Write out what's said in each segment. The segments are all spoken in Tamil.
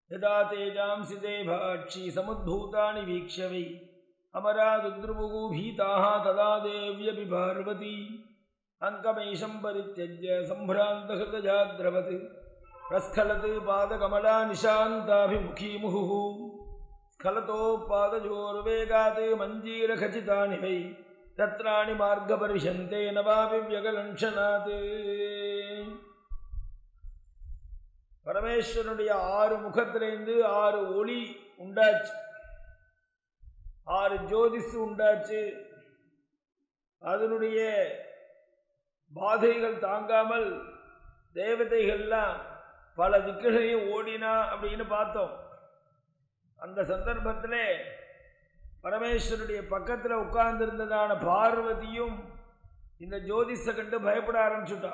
यदा तेजांसि देभाक्षी समुद्भूतानि वीक्ष्य वै अमरा दुद्रुमुगु भीताः तदा देव्यपि पार्वती अङ्कमेशं परित्यज्य सम्भ्रान्तहृदयाद्रवत् प्रस्खलत् पादकमला निशान्ताभिमुखी मुहुः स्खलतोपादयोर्वेगात् मञ्जीरखचितानि वै तत्राणि मार्गपरिशन्ते न वापि व्यगलङ्क्षणात् பரமேஸ்வரனுடைய ஆறு முகத்திலேருந்து ஆறு ஒளி உண்டாச்சு ஆறு ஜோதிஷு உண்டாச்சு அதனுடைய பாதைகள் தாங்காமல் தேவதைகள்லாம் பல திக்குகளையும் ஓடினா அப்படின்னு பார்த்தோம் அந்த சந்தர்ப்பத்தில் பரமேஸ்வருடைய பக்கத்தில் உட்கார்ந்திருந்ததான பார்வதியும் இந்த ஜோதிஷை கண்டு பயப்பட ஆரம்பிச்சுட்டா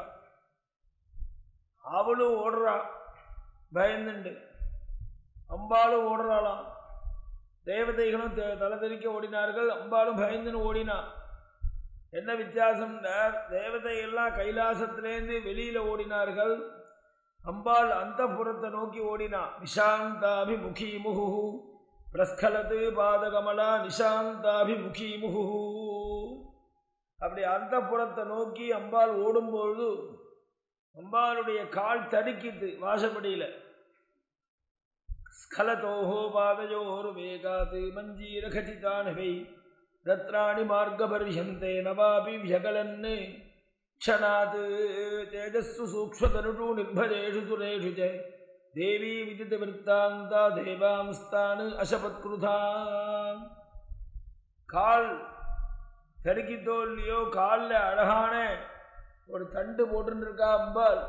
அவளும் ஓடுறா பயந்துண்டு அம்பாளும் ஓடுறாளாம் தேவதைகளும் தலை தெறிக்க ஓடினார்கள் அம்பாளும் பயந்துன்னு ஓடினா என்ன வித்தியாசம்னா தேவதைகள்லாம் கைலாசத்திலேருந்து வெளியில ஓடினார்கள் அம்பாள் அந்த புறத்தை நோக்கி ஓடினா நிஷாந்தாபிமுகி முகு பிரஸ்கலது பாதகமலா நிஷாந்தாபிமுகி முகு அப்படி அந்த புறத்தை நோக்கி அம்பாள் ஓடும்பொழுது அம்பாளுடைய கால் தடுக்கிட்டு வாசப்படியில் ஸ்கலதோஹோ பாதயோர் வேகாத் மஞ்சீர கச்சிதானவை ரத்ராணி மார்கபர்யந்தே நவாபி வியகலன்னு க்ஷணாத் தேஜஸ்ஸு சூக்ஷ்மதனுஷு நிர்பரேஷு சுரேஷு ச தேவி விதித விற்த்தாந்தா தேவாம்ஸ்தான் அசபத்கிருதா கால் தடுக்கித்தோ இல்லையோ காலில் அழகான ஒரு தண்டு போட்டுருக்கா அம்பாள்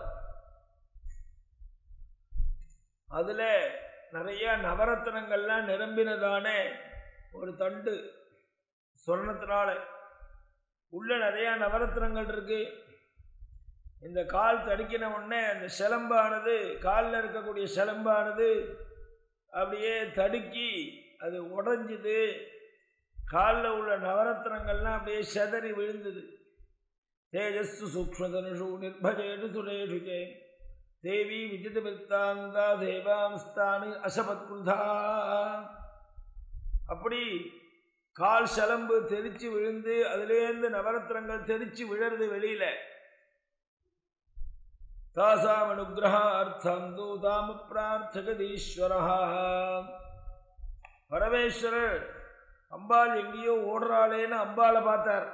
அதில் நிறைய நவரத்னங்கள்லாம் நிரம்பினதான ஒரு தண்டு சொர்ணத்தினால உள்ள நிறைய நவரத்னங்கள் இருக்கு இந்த கால் தடுக்கின உடனே அந்த சிலம்பானது காலில் இருக்கக்கூடிய சிலம்பானது அப்படியே தடுக்கி அது உடஞ்சுது காலில் உள்ள நவரத்னங்கள்லாம் அப்படியே செதறி விழுந்தது தேஜஸ்ஸு சூக்ஷ்மதனுஷு நிர்பஜேஷு சுரேஷு சே தேவி விஜித விற்த்தாந்தா தேவாம்ஸ்தானு அசபத்குருதா அப்படி கால் சலம்பு தெரிச்சு விழுந்து அதிலேருந்து நவரத்னங்கள் தெரிச்சு விழறது வெளியில தாசாம் அனுகிரகார்த்தம் தூதாம பிரார்த்தகதீஸ்வர பரமேஸ்வரர் அம்பாள் எங்கேயோ ஓடுறாளேன்னு அம்பாளை பார்த்தார்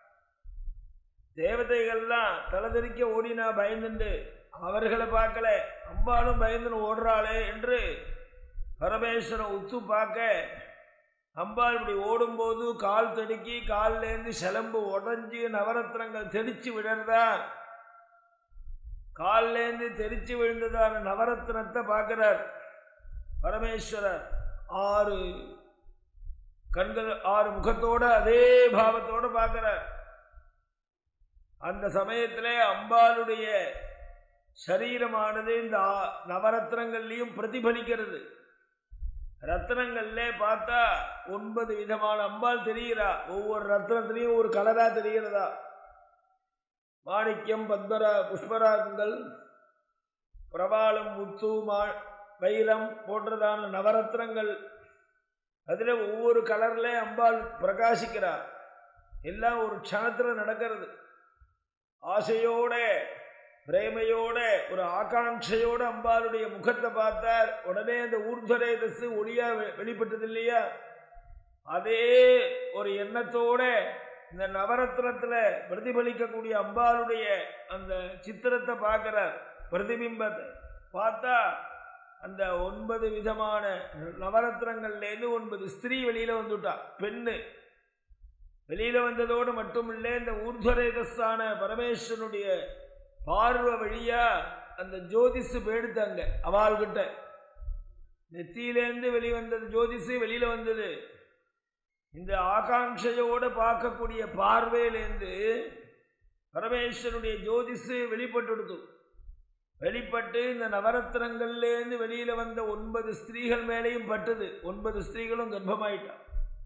தேவதைகள்லாம் தலைதெறிக்க ஓடினா பயந்துண்டு அவர்களை பார்க்கல அம்பாளும் பயந்துன்னு ஓடுறாளே என்று பரமேஸ்வரன் உத்து பார்க்க அம்பாள் இப்படி ஓடும்போது கால் தடுக்கி காலிலேருந்து சிலம்பு உடஞ்சி நவரத்னங்கள் தெரிச்சு விழறதா காலிலேருந்து தெரிச்சு விழுந்ததான நவரத்னத்தை பார்க்கிறார் பரமேஸ்வரர் ஆறு கண்கள் ஆறு முகத்தோட அதே பாவத்தோட பார்க்கிறார் அந்த சமயத்தில் அம்பாளுடைய சரீரமானது இந்த நவரத்னங்கள்லையும் பிரதிபலிக்கிறது ரத்னங்கள்ல பார்த்தா ஒன்பது விதமான அம்பாள் தெரிகிறா ஒவ்வொரு ரத்னத்திலையும் ஒரு கலரா தெரிகிறதா மாணிக்கம் பத்மரா புஷ்பராகங்கள் பிரபாலம் முத்து மா வைரம் போன்றதான நவரத்னங்கள் அதில் ஒவ்வொரு கலர்ல அம்பாள் பிரகாசிக்கிறா எல்லாம் ஒரு க்ஷணத்தில் நடக்கிறது ஆசையோட பிரேமையோட ஒரு ஆகாங்கையோட அம்பாளுடைய முகத்தை பார்த்தார் உடனே அந்த ஊர்துவரேதஸ் ஒளியா வெளிப்பட்டது இல்லையா அதே ஒரு எண்ணத்தோட இந்த நவரத்னத்தில் பிரதிபலிக்கக்கூடிய அம்பாளுடைய அந்த சித்திரத்தை பார்க்கிறார் பிரதிபிம்பத்தை பார்த்தா அந்த ஒன்பது விதமான நவரத்னங்கள்லேருந்து ஒன்பது ஸ்திரீ வெளியில வந்துட்டா பெண்ணு வெளியில வந்ததோடு மட்டும் இல்லை இந்த ஊர்துவரேதஸான பரமேஸ்வரனுடைய பார்வை வழியா அந்த ஜோதிஷு போயிடுத்தாங்க அவள்கிட்ட நெத்தியிலேருந்து வெளிவந்தது ஜோதிஷு வெளியில வந்தது இந்த ஆகாங்கையோடு பார்க்கக்கூடிய பார்வையிலேருந்து பரமேஸ்வரனுடைய ஜோதிஷு வெளிப்பட்டு வெளிப்பட்டு இந்த நவரத்னங்கள்லேருந்து வெளியில வந்த ஒன்பது ஸ்திரீகள் மேலேயும் பட்டது ஒன்பது ஸ்திரீகளும் கர்ப்பமாயிட்டா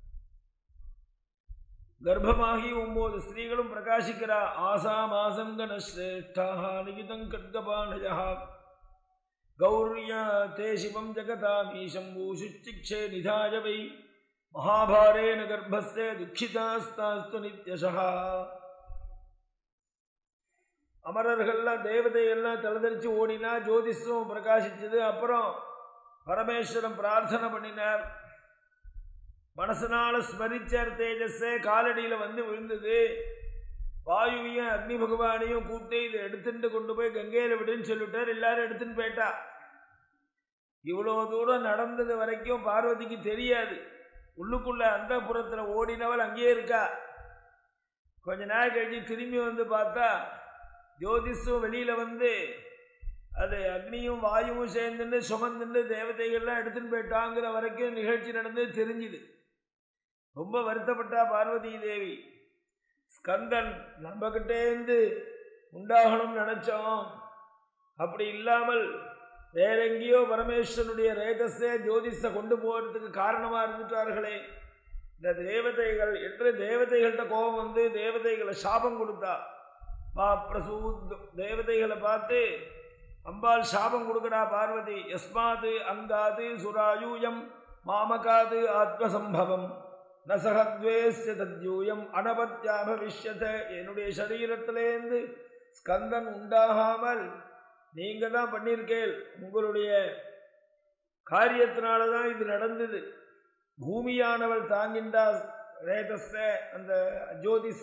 கர்ப்பமாகி ஒன்பது ஸ்திரீகளும் பிரகாசிக்கிறா ஆசா மாசங்கன சிரேஷ்டா நிகிதம் கட்கபாணயா गौर्या ते शिवं जगतामीशं भूषुच्चिक्षे निधाय वै महाभारेण गर्भस्य दुःखितास्तास्तु नित्यशः அமரர்கள்லாம் தேவதைகள்லாம் தலைதறிச்சு ஓடினா ஜோதிஷம் பிரகாசிச்சது அப்புறம் பரமேஸ்வரன் பிரார்த்தனை பண்ணினார் மனசனால ஸ்மரிச்சார் தேஜஸே காலடியில் வந்து விழுந்தது வாயுவையும் அக்னி பகவானையும் கூப்பிட்டு இதை எடுத்துட்டு கொண்டு போய் கங்கையில் விடுன்னு சொல்லிட்டார் எல்லாரும் எடுத்துன்னு போயிட்டா இவ்வளோ தூரம் நடந்தது வரைக்கும் பார்வதிக்கு தெரியாது உள்ளுக்குள்ள அந்த புறத்தில் ஓடினவள் அங்கேயே இருக்கா கொஞ்ச நாள் கழிச்சு திரும்பி வந்து பார்த்தா ஜோதிஷும் வெளியில் வந்து அது அக்னியும் வாயுவும் சேர்ந்துன்னு சுமந்துன்னு தேவதைகள்லாம் எடுத்துன்னு போயிட்டாங்கிற வரைக்கும் நிகழ்ச்சி நடந்து தெரிஞ்சுது ரொம்ப வருத்தப்பட்டா பார்வதி தேவி ஸ்கந்தன் நம்மகிட்டேருந்து உண்டாகணும்னு நினச்சோம் அப்படி இல்லாமல் வேற எங்கேயோ பரமேஸ்வரனுடைய ரேதஸே ஜோதிஷை கொண்டு போகிறதுக்கு காரணமாக இருந்துட்டார்களே இந்த தேவதைகள் என்று தேவதைகள்கிட்ட கோபம் வந்து தேவதைகளை சாபம் கொடுத்தா மா பிரசூத் தேவதைகளை பார்த்து அம்பாள் சாபம் கொடுக்கடா பார்வதி எஸ்மாது அங்காது சுராயூயம் மாமகாது ஆத்மசம்பவம் நசகத்வேஸ்ய தத்யூயம் அனபத்யா பவிஷ்யத என்னுடைய சரீரத்திலேருந்து ஸ்கந்தன் உண்டாகாமல் நீங்க தான் பண்ணியிருக்கேள் உங்களுடைய காரியத்தினால தான் இது நடந்தது பூமியானவள் தாங்கின்றா ரேதஸ அந்த ஜோதிஷ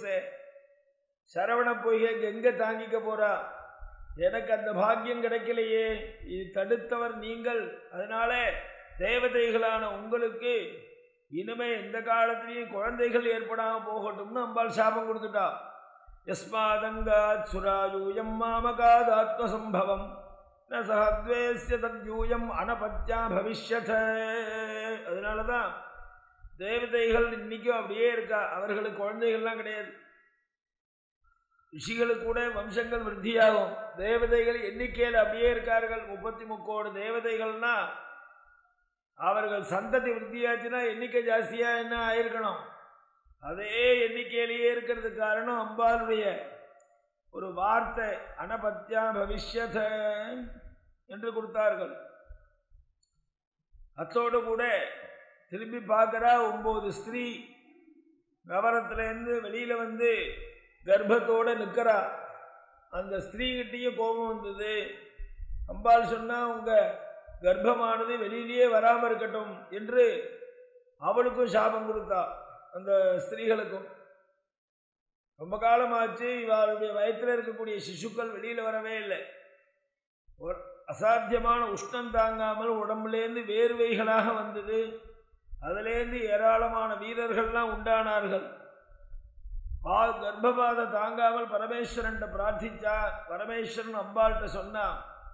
சரவண பொய்கை எங்க தாங்கிக்க போறா எனக்கு அந்த பாக்கியம் கிடைக்கலையே இது தடுத்தவர் நீங்கள் அதனால தேவதைகளான உங்களுக்கு இனிமே எந்த காலத்திலையும் குழந்தைகள் ஏற்படாம போகட்டும்னு அம்பாள் சாபம் கொடுத்துட்டா யஸ்மாதங்காத் சுராயூயம் மாமகாத் ஆத்மசம்பவம் ந சஹத்வேஸ்ய தத்யூயம் அனபத்யா பவிஷ்யத அதனால தான் தேவதைகள் இன்னைக்கும் அப்படியே இருக்கா அவர்களுக்கு குழந்தைகள்லாம் கிடையாது ரிஷிகளுக்கு கூட வம்சங்கள் விருத்தியாகும் தேவதைகள் எண்ணிக்கையில் அப்படியே இருக்கார்கள் முப்பத்தி முக்கோடு தேவதைகள்னா அவர்கள் சந்ததி விருத்தியாச்சுன்னா எண்ணிக்கை ஜாஸ்தியா என்ன ஆயிருக்கணும் அதே எண்ணிக்கையிலேயே இருக்கிறதுக்கு காரணம் அம்பாளுடைய ஒரு வார்த்தை அனபத்யா பவிஷ்யத என்று கொடுத்தார்கள் அத்தோடு கூட திரும்பி பார்க்குறா ஒம்பது ஸ்திரீ நவரத்துலேருந்து வெளியில் வந்து கர்ப்பத்தோடு நிற்கிறா அந்த ஸ்திரீகிட்டையும் கோபம் வந்தது அம்பாள் சொன்னால் உங்கள் கர்ப்பமானது வெளியிலேயே வராமல் இருக்கட்டும் என்று அவளுக்கும் சாபம் கொடுத்தா அந்த ஸ்திரீகளுக்கும் ரொம்ப காலமாச்சு இவளுடைய வயத்தில் இருக்கக்கூடிய சிசுக்கள் வெளியில் வரவே இல்லை ஒரு அசாத்தியமான உஷ்ணம் தாங்காமல் உடம்புலேருந்து வேர்வைகளாக வந்தது அதிலேருந்து ஏராளமான வீரர்கள்லாம் உண்டானார்கள் பா கர்ப்பபாத தாங்காமல் பரமேஸ்வரன் பிரார்த்திச்சா பரமேஸ்வரன் அம்பாள்கிட்ட சொன்னா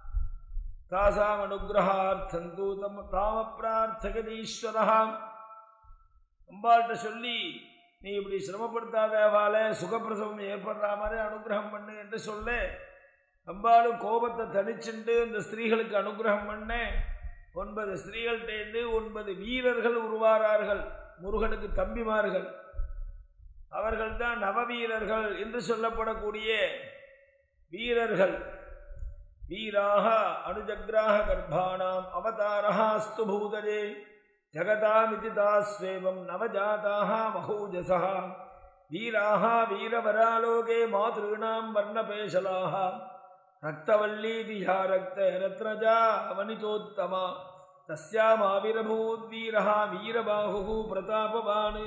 தாசாம் அனுகிரகார்த்தந்து தம் தாம பிரார்த்தகதீஸ்வரா அம்பாள்கிட்ட சொல்லி நீ இப்படி சிரமப்படுத்தாத வாழ சுகப்பிரசவம் ஏற்படுற மாதிரி அனுகிரகம் பண்ணு என்று சொல்ல அம்பாலும் கோபத்தை தனிச்சுண்டு இந்த ஸ்திரீகளுக்கு அனுகிரகம் பண்ண ஒன்பது ஸ்திரீகள்டேந்து ஒன்பது வீரர்கள் உருவாரார்கள் முருகனுக்கு தம்பிமார்கள் அவர்கள் தான் நவவீரர்கள் என்று சொல்லப்படக்கூடிய வீரர்கள் வீராக அனுஜக்ராக கர்ப்பாணாம் அவதாரா அஸ்து பூதஜே ஜகதாமிதி தாஸ்வேவம் நவஜாதாக மகூஜசா வீராக வீரவராலோகே மாதॄணாம் வர்ணபேஷலாக ரக்தவல்லீதி யா ரக்த ரத்னஜா அவனிதோத்தமா தஸ்யாமாவிரபூத்வீரா வீரபாகு பிரதாபவானு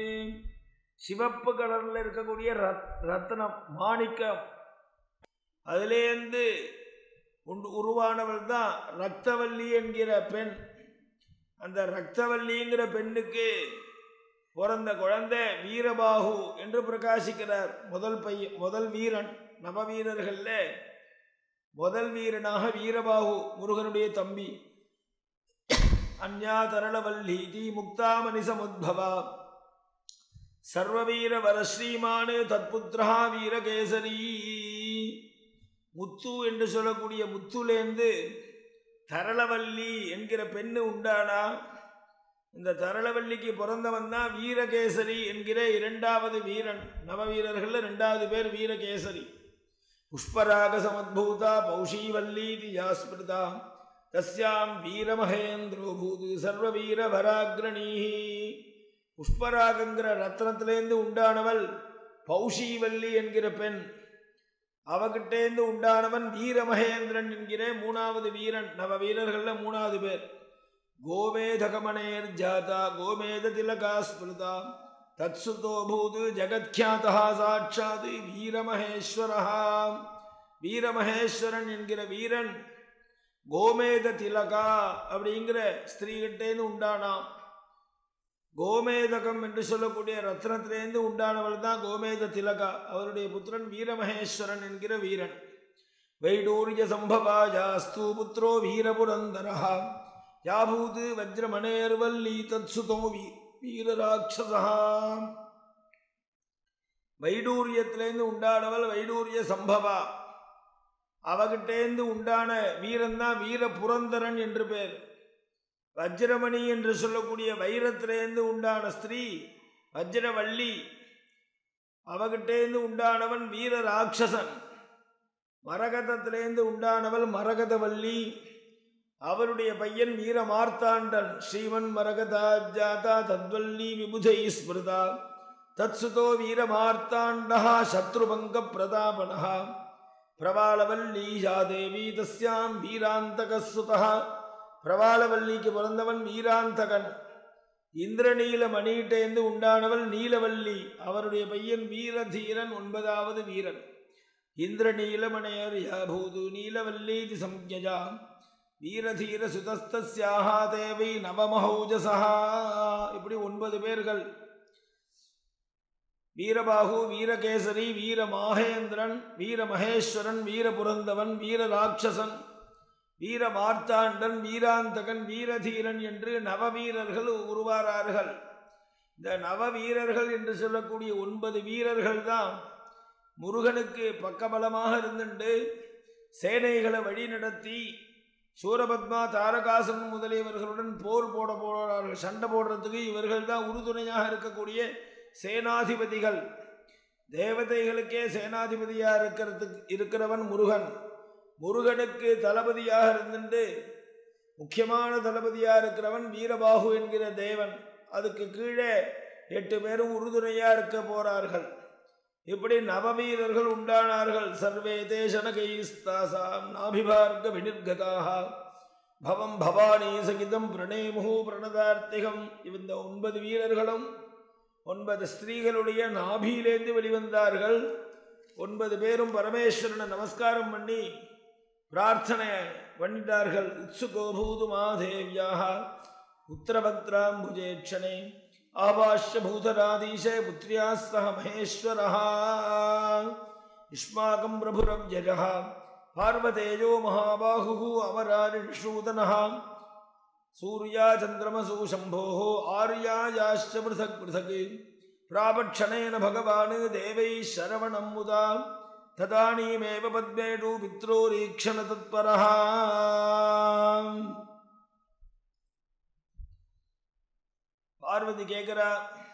சிவப்பு கலரில் இருக்கக்கூடிய ரத் ரத்னம் மாணிக்கம் அதிலேருந்து உண்டு உருவானவள் தான் ரக்தவல்லி என்கிற பெண் அந்த ரக்தவல்லிங்கிற பெண்ணுக்கு பிறந்த குழந்தை வீரபாகு என்று பிரகாசிக்கிறார் முதல் பையன் முதல் வீரன் நவவீரர்களில் முதல் வீரனாக வீரபாகு முருகனுடைய தம்பி அந்யா தரளவல்லி தி முக்தாமணி சமுத்பவா சர்வவீர வரஸ்ரீமானு தத்புத்திரா வீரகேசரி முத்து என்று சொல்லக்கூடிய முத்துலேருந்து தரளவல்லி என்கிற பெண்ணு உண்டானா இந்த தரளவல்லிக்கு பிறந்தவன் தான் வீரகேசரி என்கிற இரண்டாவது வீரன் நவவீரர்கள் ரெண்டாவது பேர் வீரகேசரி புஷ்பராக சமத்பூதா பௌஷீவல்லீதி யாஸ்மிருதா தஸ்யாம் வீரமகேந்திரோ பூது சர்வ வீர பராக்ரணீஹி புஷ்பராகங்கிற ரத்னத்திலேருந்து உண்டானவள் பௌஷீவல்லி என்கிற பெண் அவகிட்டேந்து உண்டானவன் வீரமகேந்திரன் என்கிற மூணாவது வீரன் நவ வீரர்கள்ல மூணாவது பேர் கோமேதகமனேர் ஜாதா கோமேத திலகா ஸ்மிருதா தத்சுதோ பூது ஜகத்யாதா சாட்சாத் வீரமகேஸ்வரா வீரமகேஸ்வரன் என்கிற வீரன் கோமேத திலகா அப்படிங்கிற ஸ்திரீகிட்டேந்து உண்டானாம் கோமேதகம் என்று சொல்லக்கூடிய ரத்னத்திலேருந்து உண்டானவள் தான் கோமேத திலகா அவருடைய புத்திரன் வீரமகேஸ்வரன் என்கிற வீரன் வைடூரிய சம்பவாஜாஸ்து புத்திரோ வீரபுரந்தரா யாபூது வஜ்ரமணேர்வல்லி தத்சுதோ வீ வீரராட்சசா வைடூரியத்திலேருந்து உண்டானவள் வைடூரிய சம்பவா அவகிட்டேந்து உண்டான வீரன் தான் வீர புரந்தரன் என்று பேர் வஜ்ரமணி என்று சொல்லக்கூடிய வைரத்திலேருந்து உண்டான ஸ்திரீ வஜ்ரவள்ளி அவகிட்டேந்து உண்டானவன் வீர ராட்சசன் மரகதத்திலேருந்து உண்டானவள் மரகதவல்லி அவருடைய பையன் வீர மார்த்தாண்டன் ஸ்ரீமன் மரகதா ஜாதா தத்வல்லி விபுதை ஸ்மிருதா தத்சுதோ வீர மார்த்தாண்டா சத்ருபங்க பிரதாபனஹா பிரபாலவல்லி யாதேவி தஸ்யாம் வீராந்தகசுதா பிரபாலவல்லிக்கு பிறந்தவன் வீராந்தகன் இந்திரநீல மணியிட்டேந்து உண்டானவள் நீலவல்லி அவருடைய பையன் வீரதீரன் ஒன்பதாவது வீரன் இந்திரநீலமணையர் யாபூது நீலவல்லீதி சம்ஞஜா வீரதீர சுதஸ்தியாக தேவை நவமஹௌஜசா இப்படி ஒன்பது பேர்கள் வீரபாகு வீரகேசரி வீர மாகேந்திரன் வீர மகேஸ்வரன் வீரபுரந்தவன் வீர ராட்சசன் வீர மார்த்தாண்டன் வீராந்தகன் வீரதீரன் என்று நவவீரர்கள் உருவாரார்கள் இந்த நவவீரர்கள் என்று சொல்லக்கூடிய ஒன்பது வீரர்கள் தான் முருகனுக்கு பக்கபலமாக இருந்துண்டு சேனைகளை வழிநடத்தி சூரபத்மா தாரகாசன் முதலியவர்களுடன் போர் போட போகிறார்கள் சண்டை போடுறதுக்கு இவர்கள் தான் உறுதுணையாக இருக்கக்கூடிய சேனாதிபதிகள் தேவதைகளுக்கே சேனாதிபதியாக இருக்கிறதுக்கு இருக்கிறவன் முருகன் முருகனுக்கு தளபதியாக இருந்துட்டு முக்கியமான தளபதியாக இருக்கிறவன் வீரபாகு என்கிற தேவன் அதுக்கு கீழே எட்டு பேரும் உறுதுணையாக இருக்க போறார்கள் இப்படி நவவீரர்கள் உண்டானார்கள் சர்வே தேசனகைஸ்தாசாம் நாபிபார்க்க வினிர்கதாக பவம் பவானி சகிதம் பிரணேமுகு பிரணதார்த்திகம் இந்த ஒன்பது வீரர்களும் ஒன்பது ஸ்திரீகளுடைய நாபியிலேந்து வெளிவந்தார்கள் ஒன்பது பேரும் பரமேஸ்வரனை நமஸ்காரம் பண்ணி பிரார்த்தனை பண்ணிட்டார்கள் உத்சுகோபூது மாதேவியாக உத்தரபத்ராம்புஜேட்சணே ஆபாஷ்ய பூதராதீஷே புத்ரியா சக மகேஸ்வர யுஷ்மாகம் பிரபுரவ்யஜ பார்வதேஜோ மகாபாகு அமராரிஷூதன சூர்யா சந்திரமசூ சம்போ ஆர்யாயாश्च पृथक् पृथक् प्रापक्षणेन भगवान् देवैः शरवणं मुदा तदानीमेव पद्मेषु पित्रोरीक्षण तत्परः பார்வதி கேட்குறா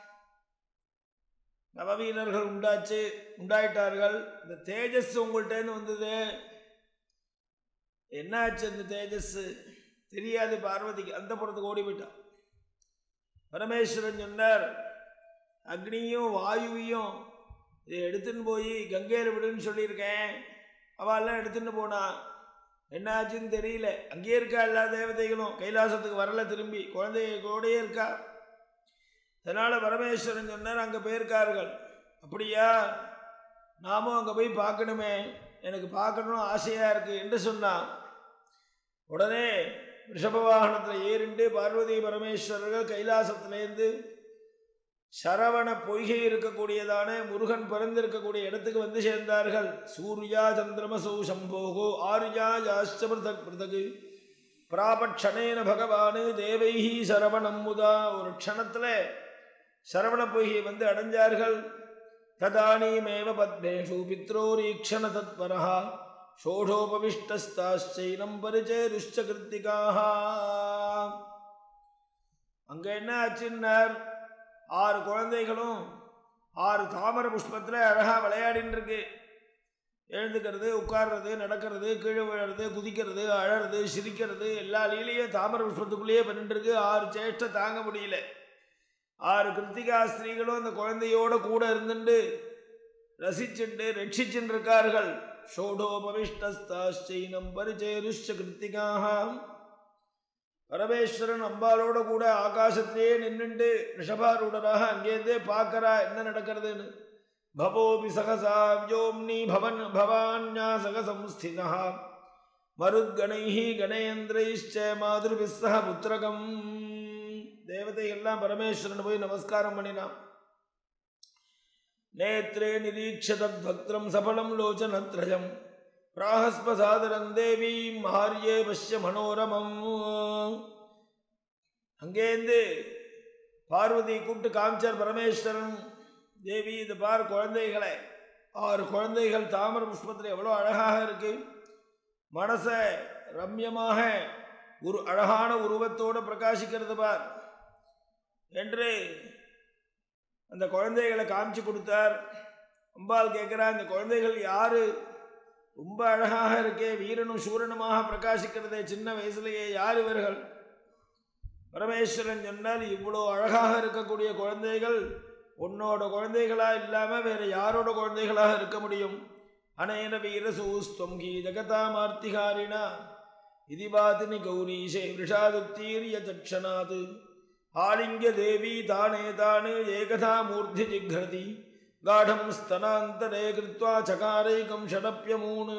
நவவீரர்கள் உண்டாச்சு உண்டாயிட்டார்கள் இந்த தேஜஸ் உங்கள்கிட்டேருந்து வந்தது என்னாச்சு அந்த தேஜஸ் தெரியாது பார்வதிக்கு அந்த புறத்துக்கு ஓடி போயிட்டான் பரமேஸ்வரன் சொன்னார் அக்னியும் வாயுவையும் இதை எடுத்துன்னு போய் கங்கையில் விடுன்னு சொல்லியிருக்கேன் அவெல்லாம் எடுத்துன்னு போனா என்னாச்சுன்னு தெரியல அங்கேயே இருக்கா எல்லா தேவதைகளும் கைலாசத்துக்கு வரல திரும்பி குழந்தைய கூடயே இருக்கா அதனால் பரமேஸ்வரன் சொன்னார் அங்கே போயிருக்கார்கள் அப்படியா நாமும் அங்கே போய் பார்க்கணுமே எனக்கு பார்க்கணும்னு ஆசையாக இருக்குது என்று சொன்னான் உடனே ரிஷப வாகனத்தில் ஏறிண்டு பார்வதி பரமேஸ்வரர்கள் கைலாசத்திலேருந்து சரவண பொய்கை இருக்கக்கூடியதான முருகன் பிறந்திருக்கக்கூடிய இடத்துக்கு வந்து சேர்ந்தார்கள் சூர்யா சந்திரமசௌ சம்போகோ ஆர்யா யாஷ்ட பிருதக் பிருதகு பிராபட்சணேன பகவானு தேவைஹி சரவணம் முதா ஒரு க்ஷணத்தில் சரவண பொய்கை வந்து அடைஞ்சார்கள் ததானீமேவ பத்மேஷு பித்ரோரீக்ஷண தத்பரா ஷோடோபவிஷ்டஸ்தாச்சைனம் பரிச்சேருஷ்ட கிருத்திகாக அங்க என்ன ஆச்சுன்னார் ஆறு குழந்தைகளும் ஆறு தாமர புஷ்பத்தில் அழகா விளையாடின்னு இருக்கு எழுந்துக்கிறது உட்கார்றது நடக்கிறது கீழே விழுறது குதிக்கிறது அழறது சிரிக்கிறது எல்லா லீலையும் தாமர புஷ்பத்துக்குள்ளேயே பண்ணிட்டு இருக்கு ஆறு சேஷ்டை தாங்க முடியல ஆறு கிருத்திகா ஸ்திரீகளும் அந்த குழந்தையோட கூட இருந்துட்டு ரசிச்சுண்டு ரட்சிச்சுட்டு இருக்கார்கள் ஷோடோபவிஷ்டஸ்தாச்சைனம் பரிச்சேருஷ கிருத்திகாக பரமேஸ்வரன் அம்பாலோட கூட ஆகாசத்திலேயே நின்றுண்டு ரிஷபாரூடராக அங்கேருந்தே பார்க்கறா என்ன நடக்கிறதுன்னு பவோபி சகசா வியோம்னி பவன் பவான்யா சகசம்ஸ்திதா மருத்கணைः கணேந்திரைश्च மாதுருபிஸ்ஸக புத்திரகம் தேவதைகள்லாம் பரமேஸ்வரன் போய் நமஸ்காரம் பண்ணினான் நேத்ரே நிரீட்ச தத்பக்திரம் சபலம் லோச்சனத்ரயம் பிராகஸ்பசாதரம் தேவீம் மாரியே பஷ்ய மனோரமம் அங்கேருந்து பார்வதி கூப்பிட்டு காமிச்சார் பரமேஸ்வரன் தேவி இது பார் குழந்தைகளை ஆறு குழந்தைகள் தாமர புஷ்பத்தில் எவ்வளோ அழகாக இருக்கு மனசை ரம்யமாக ஒரு அழகான உருவத்தோடு பிரகாசிக்கிறது பார் என்று அந்த குழந்தைகளை காமிச்சு கொடுத்தார் அம்பாள் கேட்குறா இந்த குழந்தைகள் யாரு ரொம்ப அழகாக இருக்கே வீரனும் சூரனுமாக பிரகாசிக்கிறதே சின்ன வயசுலேயே யார் இவர்கள் பரமேஸ்வரன் சொன்னால் இவ்வளோ அழகாக இருக்கக்கூடிய குழந்தைகள் உன்னோட குழந்தைகளா இல்லாமல் வேற யாரோட குழந்தைகளாக இருக்க முடியும் அனேன வீரசூஸ்துவம் கீ ஜகதாமார்த்திகாரிணா இதிபாதினி கௌரீஷே விஷாதுத்தீரிய தட்சணாத் ஆலிங்க தேவி தானே தானே ஏகதா மூர்த்தி ஜிக்ரதி காடம் ஸ்தனாந்தரே கிருத்வா சகாரைக்கம் ஷடப்பியமூணு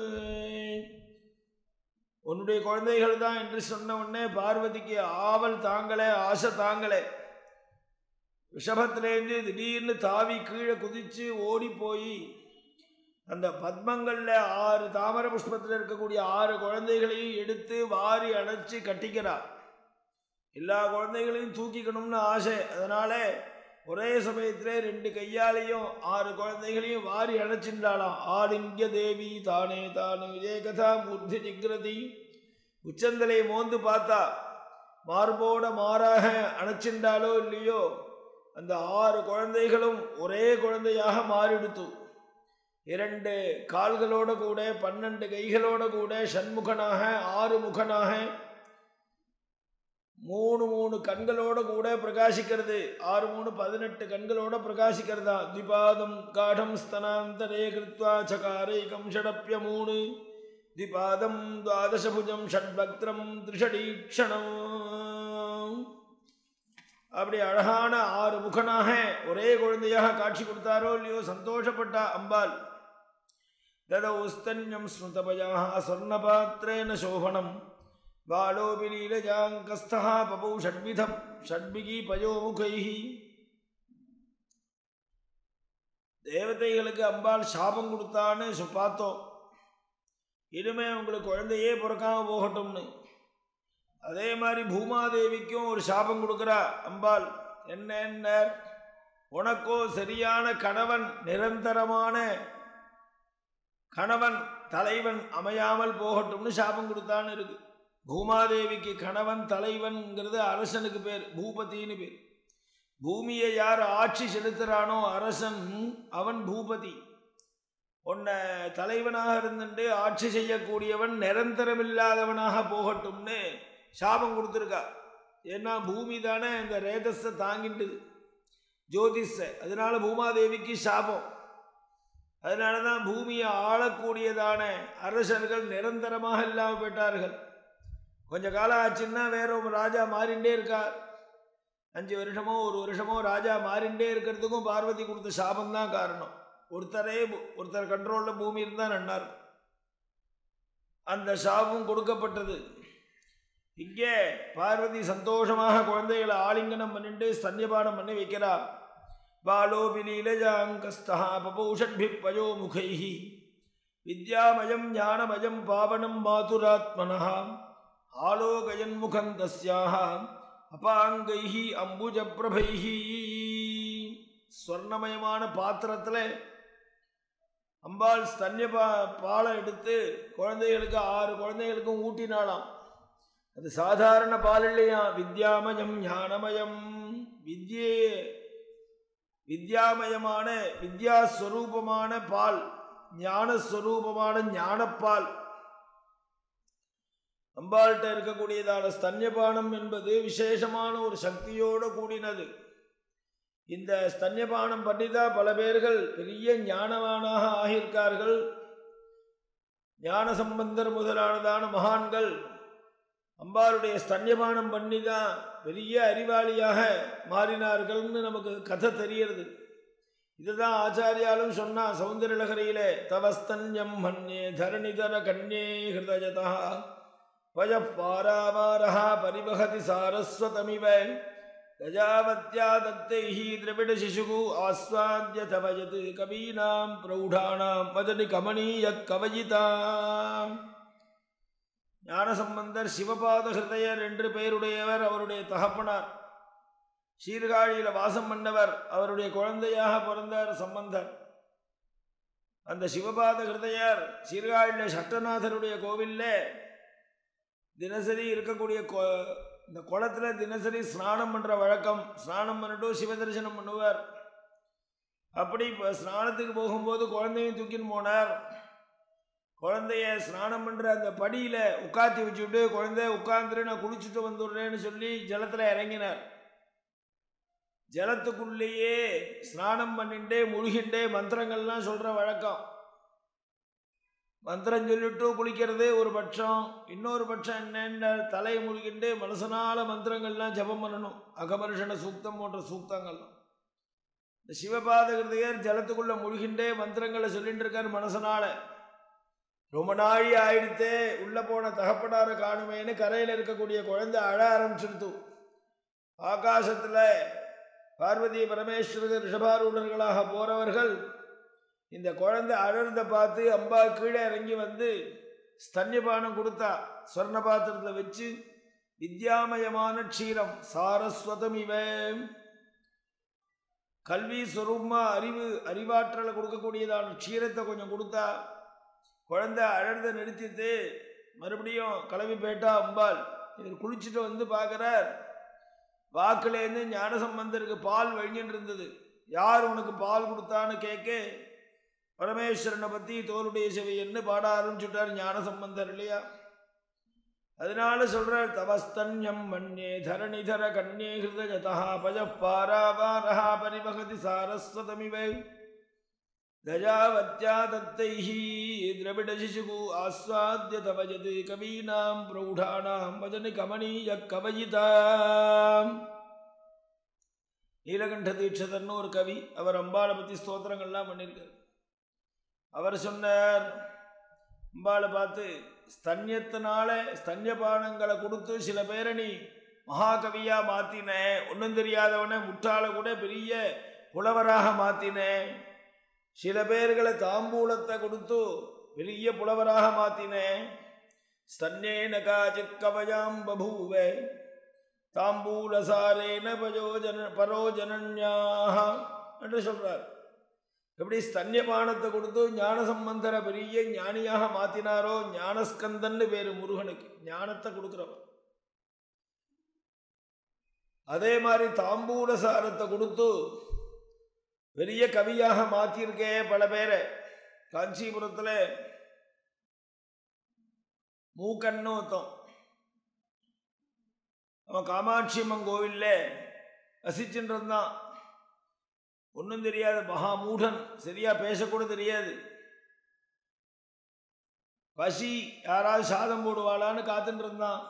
உன்னுடைய குழந்தைகள் தான் என்று சொன்ன உடனே பார்வதிக்கு ஆவல் தாங்களே ஆசை தாங்களே ரிஷபத்திலேருந்து திடீர்னு தாவி கீழே குதிச்சு ஓடி போய் அந்த பத்மங்களில் ஆறு தாமர புஷ்பத்தில் இருக்கக்கூடிய ஆறு குழந்தைகளையும் எடுத்து வாரி அணைச்சி கட்டிக்கிறார் எல்லா குழந்தைகளையும் தூக்கிக்கணும்னு ஆசை அதனால ஒரே சமயத்திலே ரெண்டு கையாலையும் ஆறு குழந்தைகளையும் வாரி அணைச்சின்றாளாம் ஆலிங்க தேவி தானே தானு ஏகதா மூர்த்தி ஜிக்ரதி உச்சந்தலை மோந்து பார்த்தா மார்போட மாறாக அணைச்சின்றாலோ இல்லையோ அந்த ஆறு குழந்தைகளும் ஒரே குழந்தையாக மாறிடுத்து இரண்டு கால்களோட கூட பன்னெண்டு கைகளோட கூட சண்முகனாக ஆறு முகனாக மூணு மூணு கண்களோட கூட பிரகாசிக்கிறது ஆறு மூணு பதினெட்டு கண்களோட பிரகாசிக்கிறதா திபாதம் காடம் ஸ்தனாந்தரே கிருத்வா சகாரைகம் ஷடப்பிய மூணு திபாதம் துவாதசபுஜம் ஷட்பக்திரம் திரிஷடீக்ஷணம் அப்படி அழகான ஆறு முகனாக ஒரே குழந்தையாக காட்சி கொடுத்தாரோ இல்லையோ சந்தோஷப்பட்டா அம்பாள் ததௌஸ்தன்யம் ஸ்மிருதபயாக சொர்ணபாத்திரேன சோபனம் பாலோபி லீலஜாங்கஸ்தா பபௌ ஷட்விதம் ஷட்பிகி பயோமுகை தேவதைகளுக்கு அம்பாள் சாபம் கொடுத்தான்னு சொ- பார்த்தோம் இனிமே உங்களுக்கு குழந்தையே பிறக்காம போகட்டும்னு அதே மாதிரி பூமாதேவிக்கும் ஒரு சாபம் கொடுக்குறா அம்பாள் என்ன என்ன உனக்கோ சரியான கணவன் நிரந்தரமான கணவன் தலைவன் அமையாமல் போகட்டும்னு சாபம் கொடுத்தான்னு இருக்கு பூமாதேவிக்கு கணவன் தலைவன்ங்கிறது அரசனுக்கு பேர் பூபதின்னு பேர் பூமியை யார் ஆட்சி செலுத்துறானோ அரசன் அவன் பூபதி உன்னை தலைவனாக இருந்துட்டு ஆட்சி செய்யக்கூடியவன் நிரந்தரமில்லாதவனாக போகட்டும்னு சாபம் கொடுத்துருக்கா ஏன்னா பூமி தானே இந்த ரேதஸை தாங்கிட்டுது ஜோதிஷ அதனால பூமாதேவிக்கு சாபம் அதனால தான் பூமியை ஆளக்கூடியதான அரசர்கள் நிரந்தரமாக இல்லாமல் போயிட்டார்கள் கொஞ்ச காலம் ஆச்சுன்னா வேற ஒரு ராஜா மாறிண்டே இருக்கார் அஞ்சு வருஷமோ ஒரு வருஷமோ ராஜா மாறிண்டே இருக்கிறதுக்கும் பார்வதி கொடுத்த சாபம் தான் காரணம் ஒருத்தரே பூ- ஒருத்தர் கண்ட்ரோலில் பூமி இருந்தால் நல்லா இருக்கும் அந்த சாபம் கொடுக்கப்பட்டது இங்கே பார்வதி சந்தோஷமாக குழந்தைகளை ஆலிங்கனம் பண்ணிட்டு ஸ்தன்யபானம் பண்ணி வைக்கிறா பாலோபி லீலஜாங்கஸ்தா பபௌஷட்பி பயோ முகைஹி வித்யாமயம் ஞானமயம் பாவனம் மாதுராத்மனः ஆலோகயன் முகம் தஸ்யாக அபாங்கைஹி அம்புஜ பிரபைஹி ஸ்வர்ணமயமான பாத்திரத்தில் அம்பாள் ஸ்தன்ய பா பாலை எடுத்து குழந்தைகளுக்கு ஆறு குழந்தைகளுக்கும் ஊட்டினாளாம் அது சாதாரண பால் இல்லையா வித்யாமயம் ஞானமயம் வித்யே வித்யாமயமான வித்யாஸ்வரூபமான பால் ஞானஸ்வரூபமான ஞானப்பால் அம்பாள்கிட்ட இருக்கக்கூடியதான ஸ்தன்யபானம் என்பது விசேஷமான ஒரு சக்தியோடு கூடினது இந்த ஸ்தன்யபானம் பண்ணிதான் பல பேர்கள் பெரிய ஞானவானாக ஆகியிருக்கார்கள் ஞான சம்பந்தர் முதலானதான மகான்கள் அம்பாளுடைய ஸ்தன்யபானம் பண்ணி தான் பெரிய அறிவாளியாக மாறினார்கள்னு நமக்கு கதை தெரியறது இதுதான் ஆச்சாரியாலும் சொன்னா சௌந்தரலகரையிலே தவஸ்தன்யம் மன்யே தரணிதர கண்யே ஹிருதயதா பய பாராவாரா பரிவகதி சாரஸ்வதமிவ கஜாவத்யா தத்தைஹி திரவிட சிசுகு ஆஸ்வாத்ய தவயத் கவீனாம் பிரௌಢானாம் வதனி கமனீய கவயிதாம் ஞானசம்பந்தர் சிவபாத ஹிருதயர் என்று பெயருடையவர் அவருடைய தகப்பனார் சீர்காழியில் வாசம் பண்ணவர் அவருடைய குழந்தையாக பிறந்தார் சம்பந்தர் அந்த சிவபாத ஹிருதயர் சீர்காழியில் சட்டநாதருடைய கோவிலில் தினசரி இருக்கக்கூடிய கொ இந்த குளத்தில் தினசரி ஸ்நானம் பண்ணுற வழக்கம் ஸ்நானம் பண்ணிட்டு சிவதரிசனம் பண்ணுவார் அப்படி இப்போ ஸ்நானத்துக்கு போகும்போது குழந்தையும் தூக்கின்னு போனார் குழந்தைய ஸ்நானம் பண்ணுற அந்த படியில் உட்காத்தி வச்சுட்டு குழந்தைய உட்காந்துரு நான் குளிச்சுட்டு வந்துடுறேன்னு சொல்லி ஜலத்தில் இறங்கினார் ஜலத்துக்குள்ளேயே ஸ்நானம் பண்ணிண்டே முழுகிண்டே மந்திரங்கள்லாம் சொல்கிற வழக்கம் மந்திரம் சொல்லிட்டு குளிக்கிறது ஒரு பட்சம் இன்னொரு பட்சம் என்னென்ன தலையை முழுகிண்டு மனசனால மந்திரங்கள்லாம் ஜபம் பண்ணணும் அகமருஷன சூக்தம் போன்ற சூக்தங்கள்லாம் இந்த சிவபாத கிருதையர் ஜலத்துக்குள்ள முழுகிண்டே மந்திரங்களை சொல்லிட்டு இருக்கார் மனசனால ரொம்ப நாழி ஆயிடுத்தே உள்ள போன தகப்பனார காணுமேன்னு கரையில் இருக்கக்கூடிய குழந்தை அழ ஆரம்பிச்சிருத்து ஆகாசத்தில் பார்வதி பரமேஸ்வரர் ரிஷபாரூடர்களாக போறவர்கள் இந்த குழந்தை அழறத பார்த்து அம்பா கீழே இறங்கி வந்து ஸ்தன்யபானம் கொடுத்தா சொர்ண பாத்திரத்தில் வச்சு வித்யாமயமான க்ஷீரம் சாரஸ்வதம் இவன் கல்வி ஸ்வரூபமா அறிவு அறிவாற்றலை கொடுக்கக்கூடியதான க்ஷீரத்தை கொஞ்சம் கொடுத்தா குழந்தை அழறத நிறுத்திட்டு மறுபடியும் கிளம்பி போயிட்டா அம்பாள் இவர் குளிச்சுட்டு வந்து பார்க்குறார் வாக்குலேருந்து ஞானசம்பந்தருக்கு பால் வழிஞ்சின்னு இருந்தது யார் உனக்கு பால் கொடுத்தான்னு கேட்க பரமேஸ்வரனை பற்றி தோளுடைய செவியன்னு பாட ஆரம்பிச்சுட்டார் ஞானசம்பந்தர் இல்லையா அதனால சொல்றார் தவஸ்தன்யம் மன்யே தரணிதர கண்யே ஹிருதயதா பஜ பாராவாரஹா பரிவகதி சாரஸ்வதமிவை கஜாவத்யா தத்தைஹி திரவிட சிசுகு ஆஸ்வாத்ய தவஜது கவீனாம் பிரௌಢானாம் வஜனி கமனீய கவயிதாம் நீலகண்ட தீட்சதர்னு ஒரு கவி அவர் அம்பாளை பற்றி ஸ்தோத்திரங்கள்லாம் பண்ணியிருக்கார் அவர் சொன்னார் அம்பாளை பார்த்து ஸ்தன்யத்தினால ஸ்தன்யபானங்களை கொடுத்து சில பேரை நீ மகாகவியா மாத்தின ஒன்றும் தெரியாதவனை முட்டாள கூட பெரிய புலவராக மாத்தினேன் சில பேர்களை தாம்பூலத்தை கொடுத்து பெரிய புலவராக மாத்தினேன் ஸ்தன்னேன காச்சித் கவயாம் பபூவ தாம்பூலசாரேன பஜோஜன பரோஜனன்யாக என்று சொல்றார் எப்படி ஸ்தன்யபானத்தை கொடுத்து ஞான சம்பந்தரை பெரிய ஞானியாக மாத்தினாரோ ஞானஸ்கந்தன்னு பேரு முருகனுக்கு ஞானத்தை கொடுக்குறவர் அதே மாதிரி தாம்பூலசாரத்தை கொடுத்து பெரிய கவியாக மாத்திருக்கே பல பேரை காஞ்சிபுரத்தில் மூக்கன்னு ஒருத்தன் அவன் காமாட்சி அம்மன் கோவிலில் வசிச்சுட்டு இருந்தான் ஒன்றும் தெரியாது மகா மூடன் சரியா பேசக்கூட தெரியாது பசி யாராவது சாதம் போடுவாளான்னு காத்துட்டு இருந்தான்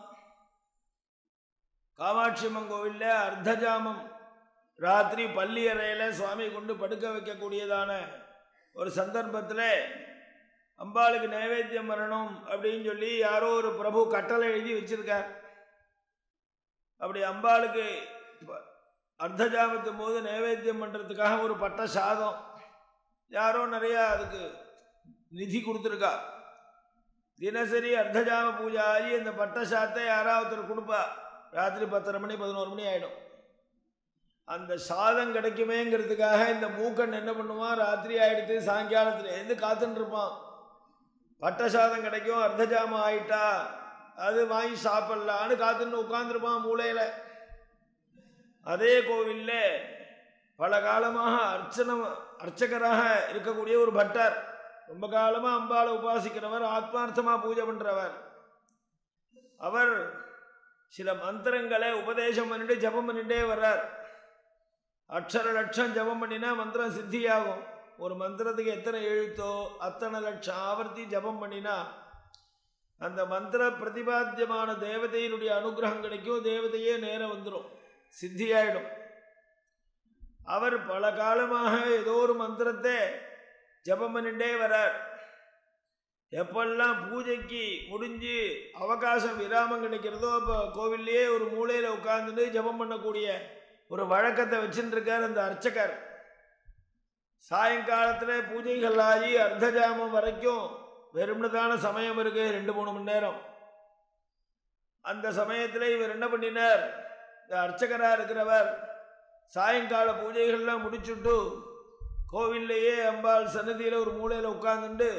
காமாட்சி அம்மன் கோவிலில் அர்த்தஜாமம் ராத்திரி பள்ளி அறையில் சுவாமி கொண்டு படுக்க வைக்கக்கூடியதான ஒரு சந்தர்ப்பத்தில் அம்பாளுக்கு நைவேத்தியம் வரணும் அப்படின்னு சொல்லி யாரோ ஒரு பிரபு கட்டளை எழுதி வச்சிருக்கார் அப்படி அம்பாளுக்கு அர்த்தஜாமத்தும் போது நைவேத்தியம் பண்ணுறதுக்காக ஒரு பட்ட சாதம் யாரோ நிறையா அதுக்கு நிதி கொடுத்துருக்கா தினசரி அர்த்தஜாம பூஜை ஆகி அந்த பட்ட சாத்தை யாராவது ஒருத்தர் கொடுப்பா ராத்திரி பத்தரை மணி பதினோரு மணி ஆகிடும் அந்த சாதம் கிடைக்குமேங்கிறதுக்காக இந்த மூக்கன் என்ன பண்ணுவான் ராத்திரி ஆகிடுத்து சாயங்காலத்தில் எந்த காத்துன்னு இருப்பான் பட்ட சாதம் கிடைக்கும் அர்த்தஜாமம் ஆயிட்டா அது வாங்கி சாப்பிட்லான்னு காத்துன்னு உட்காந்துருப்பான் மூளையில் அதே கோவிலில் பல காலமாக அர்ச்சனை அர்ச்சகராக இருக்கக்கூடிய ஒரு பட்டர் ரொம்ப காலமா அம்பாளை உபாசிக்கிறவர் ஆத்மார்த்தமா பூஜை பண்றவர் அவர் சில மந்திரங்களை உபதேசம் பண்ணிட்டு ஜபம் பண்ணிட்டே வர்றார் அக்ஷர லட்சம் ஜபம் பண்ணினா மந்திரம் சித்தியாகும் ஒரு மந்திரத்துக்கு எத்தனை எழுத்தோ அத்தனை லட்சம் ஆவர்த்தி ஜபம் பண்ணினா அந்த மந்திர பிரதிபாத்தியமான தேவதையினுடைய அனுகிரகம் கிடைக்கும் தேவதையே நேரம் வந்துடும் சித்தியாயிடும் அவர் பல காலமாக ஏதோ ஒரு மந்திரத்தை ஜபம் பண்ணிட்டே வரார் எப்பெல்லாம் பூஜைக்கு முடிஞ்சு அவகாசம் விராமம் கிடைக்கிறதோ அப்போ கோவில்லையே ஒரு மூலையில் உட்கார்ந்துட்டு ஜபம் பண்ணக்கூடிய ஒரு வழக்கத்தை வச்சுட்டு இருக்கார் அந்த அர்ச்சகர் சாயங்காலத்தில் பூஜைகள் ஆகி அர்த்தஜாமம் வரைக்கும் வெறும்னதான சமயம் இருக்கு ரெண்டு மூணு மணி நேரம் அந்த சமயத்தில் இவர் என்ன பண்ணினார் இந்த அர்ச்சகராக இருக்கிறவர் சாயங்கால பூஜைகள்லாம் முடிச்சுட்டு கோவில்லையே அம்பாள் சன்னதியில் ஒரு மூலையில் உட்கார்ந்துட்டு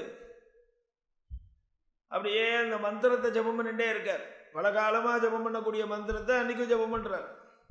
அப்படியே அந்த மந்திரத்தை ஜபம் பண்ணிட்டே இருக்கார் பல காலமாக ஜபம் பண்ணக்கூடிய மந்திரத்தை அன்னைக்கும் ஜபம் பண்ணுறார்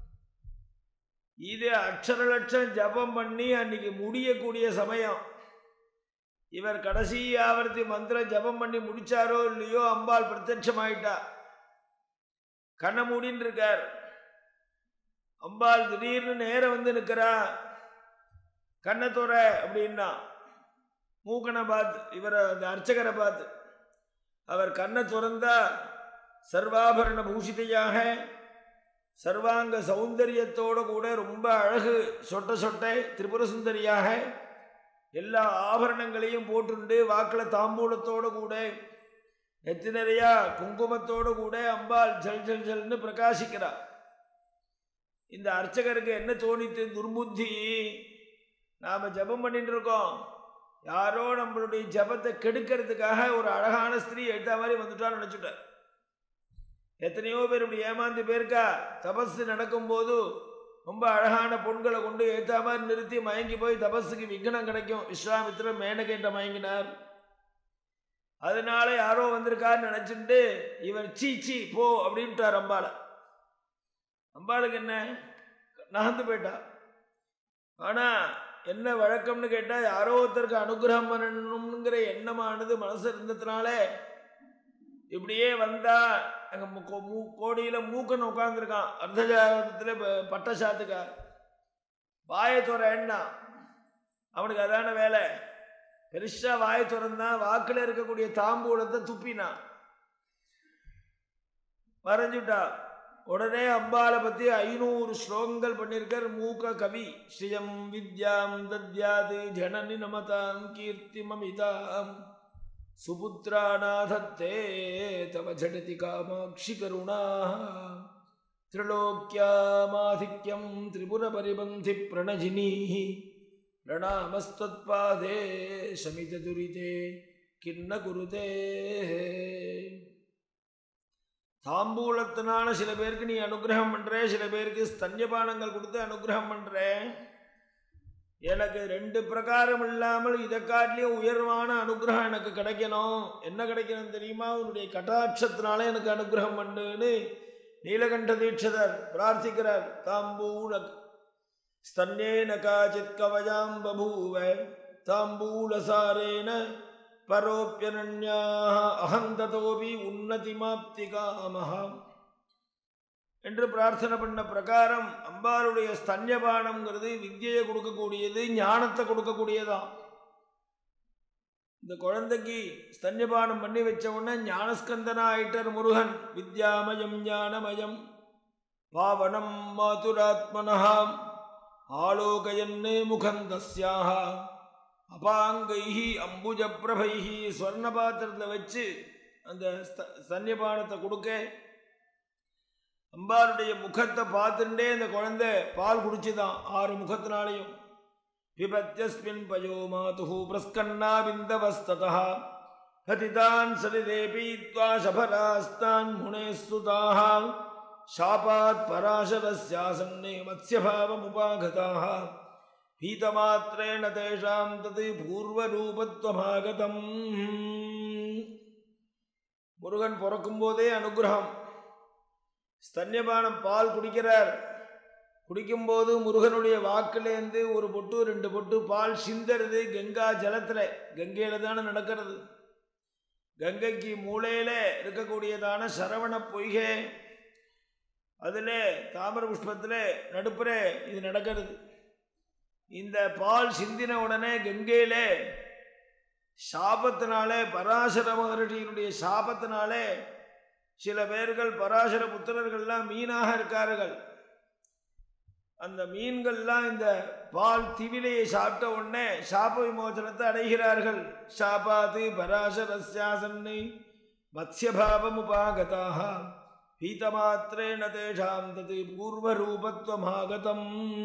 இது அக்ஷர லட்சம் ஜபம் பண்ணி அன்னைக்கு முடியக்கூடிய சமயம் இவர் கடைசி ஆவர்த்தி மந்திரம் ஜபம் பண்ணி முடிச்சாரோ இல்லையோ அம்பாள் பிரத்யட்சமாயிட்டா கண்ணை மூடின்னு இருக்கார் அம்பாள் திடீர்னு நேரம் வந்து நிற்கிறா கண்ணை துற அப்படின்னா மூக்கனை பார்த்து இவரை அந்த அர்ச்சகரை பார்த்து அவர் கண்ணை துறந்தா சர்வாபரண பூஷிதையாக சர்வாங்க சௌந்தரியத்தோடு கூட ரொம்ப அழகு சொட்ட சொட்டை திரிபுர சுந்தரியாக எல்லா ஆபரணங்களையும் போட்டுண்டு வாக்கில் தாம்பூலத்தோடு கூட நெத்தி நிறையா குங்குமத்தோடு கூட அம்பாள் ஜல் ஜல் ஜல்னு பிரகாசிக்கிறார் இந்த அர்ச்சகருக்கு என்ன தோணித்து துர்புத்தி நாம் ஜபம் பண்ணிட்டு இருக்கோம் யாரோ நம்மளுடைய ஜபத்தை கெடுக்கிறதுக்காக ஒரு அழகான ஸ்திரீ எடுத்த மாதிரி வந்துட்டான்னு நினச்சிட்டார் எத்தனையோ பேர் இப்படி ஏமாந்து போயிருக்கா தபஸ் நடக்கும்போது ரொம்ப அழகான பொண்களை கொண்டு ஏற்ற மாதிரி நிறுத்தி மயங்கி போய் தபஸுக்கு விக்னம் கிடைக்கும் விஸ்வாமித்திரன் மேனகேட்ட மயங்கினார் அதனால யாரோ வந்திருக்காருன்னு நினச்சிட்டு இவர் சீ சீ போ அப்படின்ட்டார் அம்பாளை அம்பாளுக்கு என்ன நகர்ந்து போயிட்டா ஆனால் என்ன வழக்கம்னு கேட்டால் யாரோ ஒருத்தருக்கு அனுகிரகம் பண்ணணுங்கிற எண்ணமானது மனசு இருந்ததுனாலே இப்படியே வந்தா அங்கே மூ கோடியில் மூக்கன் உட்காந்துருக்கான் அர்த்தஜாதத்தில் பட்ட சாத்துக்கா வாயை துற எண்ணா அவனுக்கு அதான வேலை பெருசாக வாயை திறந்தான் வாக்கில் இருக்கக்கூடிய தாம்பூலத்தை துப்பினான் மறைஞ்சுட்டா உடனே அம்பாலை பற்றி ஐநூறு ஸ்லோகங்கள் பண்ணியிருக்கார் மூக்க கவி ஸ்ரீயம் வித்யாம் தத்யாது ஜனனி நமதாம் கீர்த்திமமிதாம் சுபுத்திராநாதத்தே தவ ஜடதி காமாட்சி கருணா திரிலோக்கியாமாதிக்யம் திரிபுரபரிபந்தி பிரணஜினீ பிரணாமஸ்தத்பாதே சமித துரிதே கிண்ண குருதே தாம்பூலத்தினால சில பேருக்கு நீ அனுகிரகம் பண்ற சில பேருக்கு ஸ்தன்யபானங்கள் கொடுத்து அனுகிரகம் பண்ற எனக்கு ரெண்டு பிரகாரம் இல்லாமல் இதை காட்டிலையும் உயர்வான அனுகிரகம் எனக்கு கிடைக்கணும் என்ன கிடைக்கணும் தெரியுமா உன்னுடைய கட்டாட்சத்தினால எனக்கு அனுகிரகம் பண்ணுன்னு நீலகண்ட தீட்சிதர் பிரார்த்திக்கிறார் தாம்பூல ஸ்தன்னேன காச்சித் கவஜாம் பபூவ தாம்பூலசாரேன பரோப்பியனன்யாக அகந்ததோபி உன்னதிமாப்தி காமஹாம் என்று பிரார்த்தனை பண்ண பிரகாரம் அம்பாளுடைய ஸ்தன்யபானம்ங்கிறது வித்தியை கொடுக்கக்கூடியது ஞானத்தை கொடுக்கக்கூடியதான் இந்த குழந்தைக்கு ஸ்தன்யபானம் பண்ணி வச்ச உடனே ஞானஸ்கந்தனா ஆயிட்டர் முருகன் வித்யாமயம் ஞானமயம் பாவனம் மாதுராத்மனஹாம் ஆலோகயன்னு முகம் தஸ்யாக அபாங்கைஹி அம்புஜ பிரபைஹி ஸ்வர்ண பாத்திரத்தில் வச்சு அந்த ஸ்தன்யபானத்தை கொடுக்க அம்பாருடைய முகத்தை பார்த்துட்டே அந்த குழந்தை பால் குடிச்சுதான் ஆறு முகத்தினாலையும் பிபத்தியஸ்மின் பயோ மாது பிரஸ்கன்னா பிந்தவஸ்ததா ஹதிதான் சரிதே பீத்வா சபராஸ்தான் முனே சுதாக शापात् पराशरस्यासन्ने मत्स्यभावमुपागताः भीतमात्रेण तेषां तत् பூர்வரூபத்வமாகதம் முருகன் பிறக்கும் போதே அனுகிரகம் ஸ்தன்யபானம் பால் குடிக்கிறார் குடிக்கும்போது முருகனுடைய வாக்குலேருந்து ஒரு பொட்டு ரெண்டு பொட்டு பால் சிந்தறது கங்கா ஜலத்தில் கங்கையில் தானே நடக்கிறது கங்கைக்கு மூலையில் இருக்கக்கூடியதான சரவண பொய்கை அதில் தாமர புஷ்பத்தில் நடுப்புற இது நடக்கிறது இந்த பால் சிந்தின உடனே கங்கையில் சாபத்தினாலே பராசர மகர்ஷியினுடைய சாபத்தினாலே சில பேர்கள் பராசர புத்திரர்கள்லாம் மீனாக இருக்கார்கள் அந்த மீன்கள்லாம் இந்த பால் திவிலையை சாப்பிட்ட உடனே சாப விமோசனத்தை அடைகிறார்கள் சாபாது பராசரஸ்யாசன்னை மத்யபாவம் உபாகதாக பீதமாத்திரேண தேஷாம் தது பூர்வரூபத்துவமாகதம்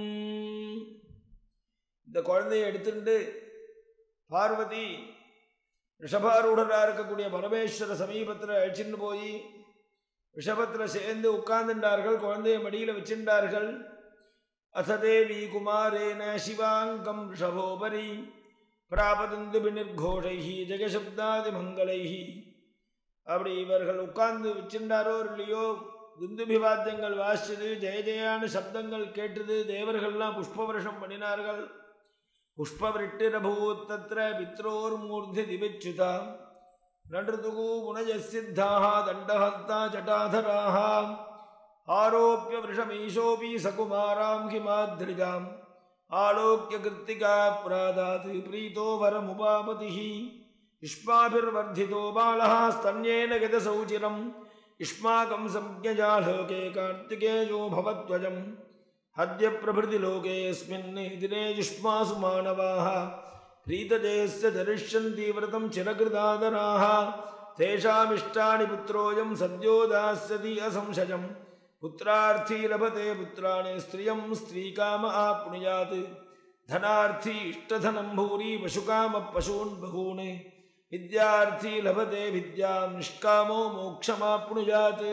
இந்த குழந்தையை எடுத்துட்டு பார்வதி ரிஷபாரூடராக இருக்கக்கூடிய பரமேஸ்வர சமீபத்தில் அழிச்சுன்னு போய் ரிஷபத்தில் சேர்ந்து உட்கார்ந்துட்டார்கள் குழந்தைய மடியில் வச்சிருந்தார்கள் அசதேவி குமாரேன சிவாங்கம் ரிஷபோபரி பிராபதந்து பிநிர்கோஷைஹி ஜெகசப்தாதி மங்களைஹி அப்படி இவர்கள் உட்கார்ந்து வச்சிருந்தாரோ இல்லையோ துந்துபிவாத்தியங்கள் வாசிச்சது ஜெய ஜெயான சப்தங்கள் கேட்டது தேவர்கள்லாம் புஷ்ப வருஷம் பண்ணினார்கள் புஷ்பவிருட்டிரபூத் தத்திர பித்ரோர் மூர்த்தி திவிச்சுதா நடுதுகு முனயசித்தாः தண்டஹஸ்தா ஜட்டாதராः ஆரோப்பிய விஷமீஷோபி சகுமாராம் ஹிமாத்ரிஜாம் ஆலோக்கிய கிருத்திகா பிராதாத் பிரீதோ வரமுபாபதிः युष्माभिर्वर्धितो बालः स्तन्येन गतसौचिरम् युष्माकं संज्ञजालोके कार्तिकेयो भवत्वजम् हद्य प्रभृतिलोकेऽस्मिन् दिने युष्मासु मानवाः प्रीतजयस्य धरिष्यन्ति व्रतं चिरकृतादराः तेषामिष्टानि पुत्रोऽयं सद्यो दास्यति असंशयम् पुत्रार्थी लभते पुत्राणि स्त्रियं स्त्रीकाम आप्नुयात् धनार्थी इष्टधनं भूरि पशुकामः पशून् बहून् विद्यार्थी लभते विद्यां निष्कामो मोक्षमाप्नुयात्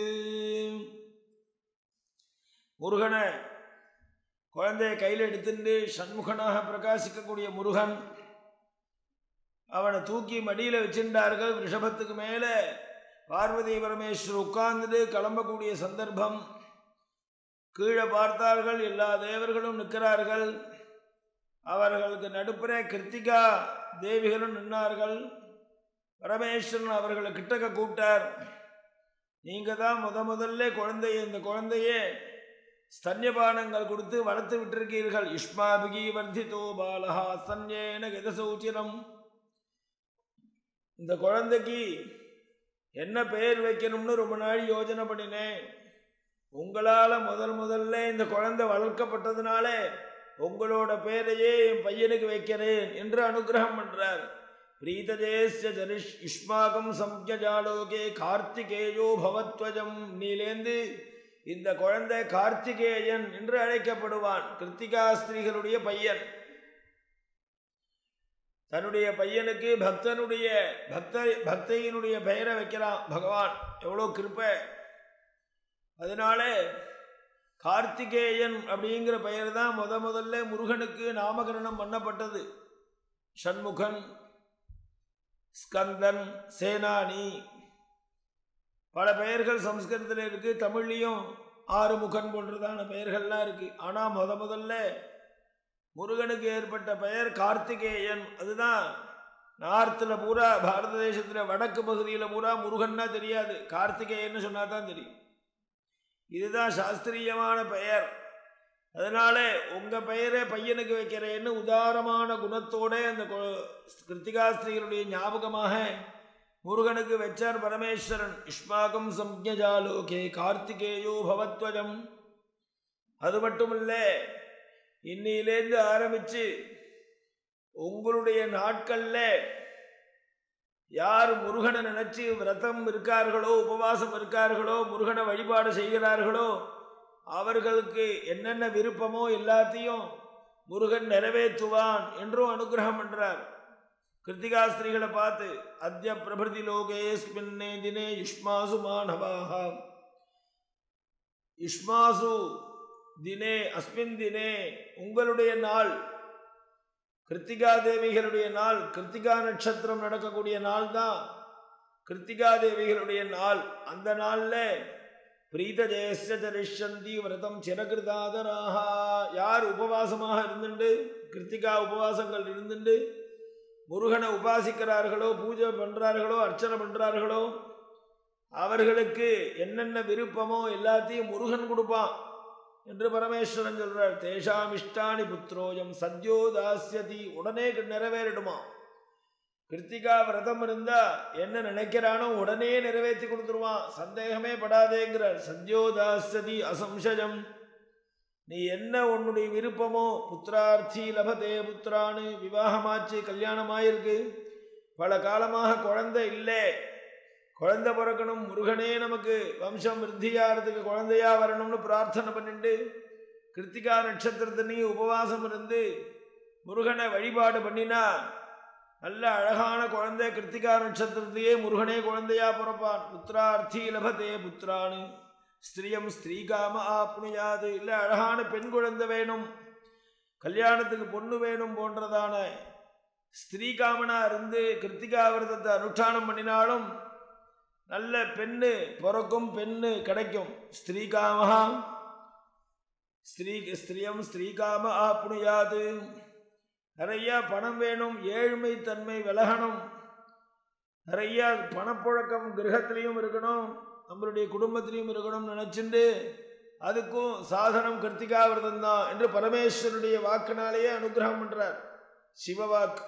முருகனை குழந்தைய கையில் எடுத்துட்டு சண்முகனாக பிரகாசிக்கக்கூடிய முருகன் அவனை தூக்கி மடியில் வச்சிருந்தார்கள் ரிஷபத்துக்கு மேலே பார்வதி பரமேஸ்வர் உட்கார்ந்துட்டு கிளம்பக்கூடிய சந்தர்ப்பம் கீழே பார்த்தார்கள் எல்லா தேவர்களும் நிற்கிறார்கள் அவர்களுக்கு நடுப்புற கிருத்திகா தேவிகளும் நின்னார்கள் பரமேஸ்வரன் அவர்களை கிட்டக்க கூப்பிட்டார் நீங்கள் தான் முத முதல்ல குழந்தைய இந்த குழந்தையே ஸ்தன்யபானங்கள் கொடுத்து வளர்த்து விட்டிருக்கீர்கள் யுஷ்மாபிகி வர்த்திதோ பாலஹா ஸ்தன்யேன கதசௌச்சிரம் இந்த குழந்தைக்கு என்ன பெயர் வைக்கணும்னு ரொம்ப நாள் யோஜனை பண்ணினேன் உங்களால் முதல் முதல்ல இந்த குழந்தை வளர்க்கப்பட்டதுனால உங்களோட பேரையே என் பையனுக்கு வைக்கிறேன் என்று அனுகிரகம் பண்றார் பிரீதஜேஸ்ய ஜரிஷ் யுஷ்மாகம் சம்யஜாலோகே கார்த்திகேயோ பவத்வஜம் நீலேந்து இந்த குழந்தை கார்த்திகேயன் என்று அழைக்கப்படுவான் கிருத்திகா ஸ்திரீகளுடைய பையன் தன்னுடைய பையனுக்கு பக்தனுடைய பக்த பக்தையினுடைய பெயரை வைக்கிறான் பகவான் எவ்வளோ கிருப்பை அதனால கார்த்திகேயன் அப்படிங்கிற பெயர் தான் முத முதல்ல முருகனுக்கு நாமகரணம் பண்ணப்பட்டது சண்முகன் ஸ்கந்தன் சேனானி பல பெயர்கள் சம்ஸ்கிருதத்தில் இருக்கு தமிழ்லையும் ஆறுமுகன் போன்றதான பெயர்கள்லாம் இருக்கு ஆனால் முத முதல்ல முருகனுக்கு ஏற்பட்ட பெயர் கார்த்திகேயன் அதுதான் நார்த்தில் பூரா பாரத தேசத்தில் வடக்கு பகுதியில் பூரா முருகன்னா தெரியாது கார்த்திகேயன்னு சொன்னா தான் தெரியும் இதுதான் சாஸ்திரியமான பெயர் அதனால உங்க பெயரை பையனுக்கு வைக்கிறேன்னு உதாரமான குணத்தோட அந்த கிருத்திகாஸ்திரிகளுடைய ஞாபகமாக முருகனுக்கு வச்சார் பரமேஸ்வரன் யுஷ்மாகம் சம்யஜாலோகே கார்த்திகேயோ பவத்வஜம் அது மட்டும் இல்லை இன்னிலேருந்து ஆரம்பிச்சு உங்களுடைய நாட்கள்ல யார் முருகனை நினைச்சு விரதம் இருக்கார்களோ உபவாசம் இருக்கார்களோ முருகனை வழிபாடு செய்கிறார்களோ அவர்களுக்கு என்னென்ன விருப்பமோ எல்லாத்தையும் முருகன் நிறைவேற்றுவான் என்றும் அனுகிரகம் பண்றார் கிருத்திகாஸ்திரிகளை பார்த்து அத்திய பிரபிருதி லோகேஸ்மின்னே தினே யுஷ்மாசு மாணவாக யுஷ்மாசு தினே அஸ்மின் தினே உங்களுடைய நாள் கிருத்திகா தேவிகளுடைய நாள் கிருத்திகா நட்சத்திரம் நடக்கக்கூடிய நாள் தான் கிருத்திகா தேவிகளுடைய நாள் அந்த நாளில் பிரீதஜேஸ்ய சரிஷந்தி விரதம் சிரகிருதாதராக யார் உபவாசமாக இருந்துண்டு கிருத்திகா உபவாசங்கள் இருந்துண்டு முருகனை உபாசிக்கிறார்களோ பூஜை பண்ணுறார்களோ அர்ச்சனை பண்ணுறார்களோ அவர்களுக்கு என்னென்ன விருப்பமோ எல்லாத்தையும் முருகன் கொடுப்பான் என்று பரமேஸ்வரன் சொல்றார் தேஷாம் இஷ்டானி புத்திரோயம் சத்யோ தாஸ்யதி உடனே நிறைவேறிடுமா கிருத்திகா விரதம் இருந்தா என்ன நினைக்கிறானோ உடனே நிறைவேற்றி கொடுத்துருவான் சந்தேகமே படாதேங்கிறார் சத்யோ தாஸ்யதி அசம்சயம் நீ என்ன உன்னுடைய விருப்பமோ புத்திரார்த்தி லபதே புத்திரானு விவாகமாச்சு கல்யாணமாயிருக்கு பல காலமாக குழந்தை இல்லை குழந்தை பிறக்கணும் முருகனே நமக்கு வம்சம் விருத்தியாகிறதுக்கு குழந்தையா வரணும்னு பிரார்த்தனை பண்ணிட்டு கிருத்திகா நட்சத்திரத்தினையும் உபவாசம் இருந்து முருகனை வழிபாடு பண்ணினா நல்ல அழகான குழந்தை கிருத்திகா நட்சத்திரத்திலேயே முருகனே குழந்தையா பிறப்பான் புத்திரார்த்தி லபதே புத்திரானு ஸ்திரியம் ஸ்திரீகாம ஆப்னுயாது இல்லை அழகான பெண் குழந்தை வேணும் கல்யாணத்துக்கு பொண்ணு வேணும் போன்றதான ஸ்திரீகாமனா இருந்து கிருத்திகா விரதத்தை அனுஷ்டானம் பண்ணினாலும் நல்ல பெண்ணு பிறக்கும் பெண்ணு கிடைக்கும் ஸ்திரீகாமஹா ஸ்திரீ ஸ்திரியம் ஸ்திரீகாம ஆப்னுயாது நிறைய பணம் வேணும் ஏழ்மை தன்மை விலகணும் நிறைய பணப்புழக்கம் கிரகத்திலையும் இருக்கணும் நம்மளுடைய குடும்பத்திலையும் இருக்கணும்னு நினச்சிண்டு அதுக்கும் சாதனம் கிருத்திகா விரதம் தான் என்று பரமேஸ்வருடைய வாக்குனாலேயே அனுகிரகம் பண்றார் சிவவாக்கு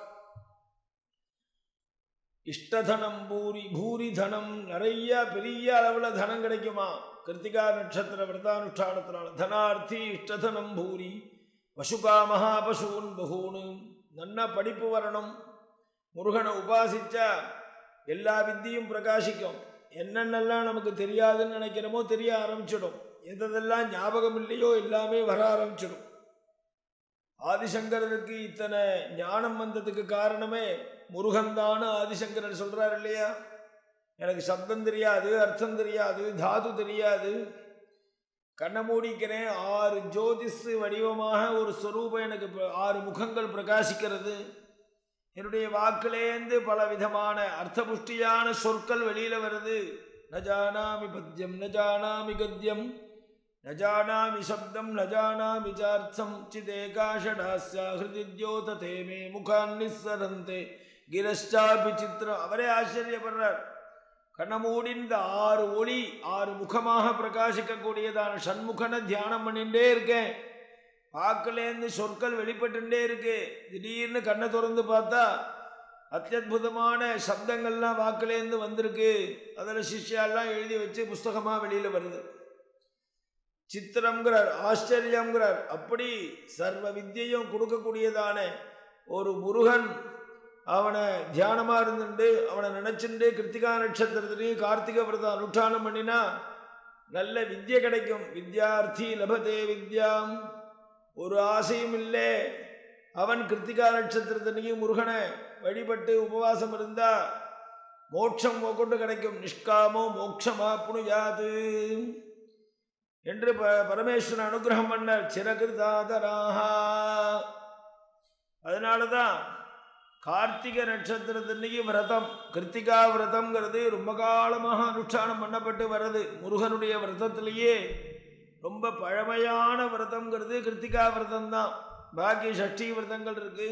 இஷ்டதனம் பூரி பூரி தனம் நிறைய பெரிய அளவில் தனம் கிடைக்குமா கிருத்திகா நட்சத்திர விரதானுஷ்டானத்தினால தனார்த்தி இஷ்டதனம் பூரி பசுகா மகாபசூன் பகூனு நன்ன படிப்பு வரணும் முருகனை உபாசிச்சா எல்லா வித்தியும் பிரகாசிக்கும் என்னென்னலாம் நமக்கு தெரியாதுன்னு நினைக்கிறோமோ தெரிய ஆரம்பிச்சிடும் எதெல்லாம் ஞாபகம் இல்லையோ எல்லாமே வர ஆரம்பிச்சிடும் ஆதிசங்கரருக்கு இத்தனை ஞானம் வந்ததுக்கு காரணமே முருகன்தான்னு ஆதிசங்கரர் சொல்றார் இல்லையா எனக்கு சப்தம் தெரியாது அர்த்தம் தெரியாது தாது தெரியாது கண்ணை மூடிக்கிறேன் ஆறு ஜோதிஷ் வடிவமாக ஒரு ஸ்வரூபம் எனக்கு ஆறு முகங்கள் பிரகாசிக்கிறது என்னுடைய வாக்குலேந்து பல விதமான அர்த்தபுஷ்டியான சொற்கள் வெளியில வருது நஜானாமி பத்யம் நஜானாமி கத்யம் நஜானாமி சப்தம் நஜானாமி சார்த்தம் சிதேகாஷடாஸ்யா ஹிருதித்யோத தேமே முகான் நிஸ்ஸரந்தே கிரஷ்டாபி சித்திரம் அவரே ஆச்சரியப்படுறார் கண்ணமூடி இந்த ஆறு ஒளி ஆறு முகமாக பிரகாசிக்கக்கூடியதான சண்முகனை தியானம் பண்ணிட்டே இருக்கேன் வாக்குலேருந்து சொற்கள் வெளிப்பட்டுட்டே இருக்கு திடீர்னு கண்ணை திறந்து பார்த்தா அத்தியுதமான சப்தங்கள்லாம் வாக்குலேருந்து வந்திருக்கு அதில் சிஷ்யாலாம் எழுதி வச்சு புஸ்தகமாக வெளியில் வருது சித்திரம்ங்கிறார் ஆச்சரியங்கிறார் அப்படி சர்வ வித்தியையும் கொடுக்கக்கூடியதான ஒரு முருகன் அவனை தியானமாக இருந்துட்டு அவனை நினச்சிண்டு கிருத்திகா நட்சத்திரத்திலையும் கார்த்திகை விரதம் அனுஷ்டானம் பண்ணினா நல்ல வித்யை கிடைக்கும் வித்யார்த்தி லபதே வித்யாம் ஒரு ஆசையும் இல்லை அவன் கிருத்திகா நட்சத்திரத்தினையும் முருகனை வழிபட்டு உபவாசம் இருந்தா மோட்சம் கொண்டு கிடைக்கும் நிஷ்காமோ மோட்சமா புனுயாது என்று ப பரமேஸ்வரன் அனுகிரகம் பண்ணார் சிறகிருதாதராகா அதனால தான் கார்த்திகை நட்சத்திரத்தன்னைக்கு விரதம் கிருத்திகா விரதம்ங்கிறது ரொம்ப காலமாக அனுஷ்டானம் பண்ணப்பட்டு வருது முருகனுடைய விரதத்திலேயே ரொம்ப பழமையான விரதம்ங்கிறது கிருத்திகா விரதம் தான் பாக்கி சஷ்டி விரதங்கள் இருக்கு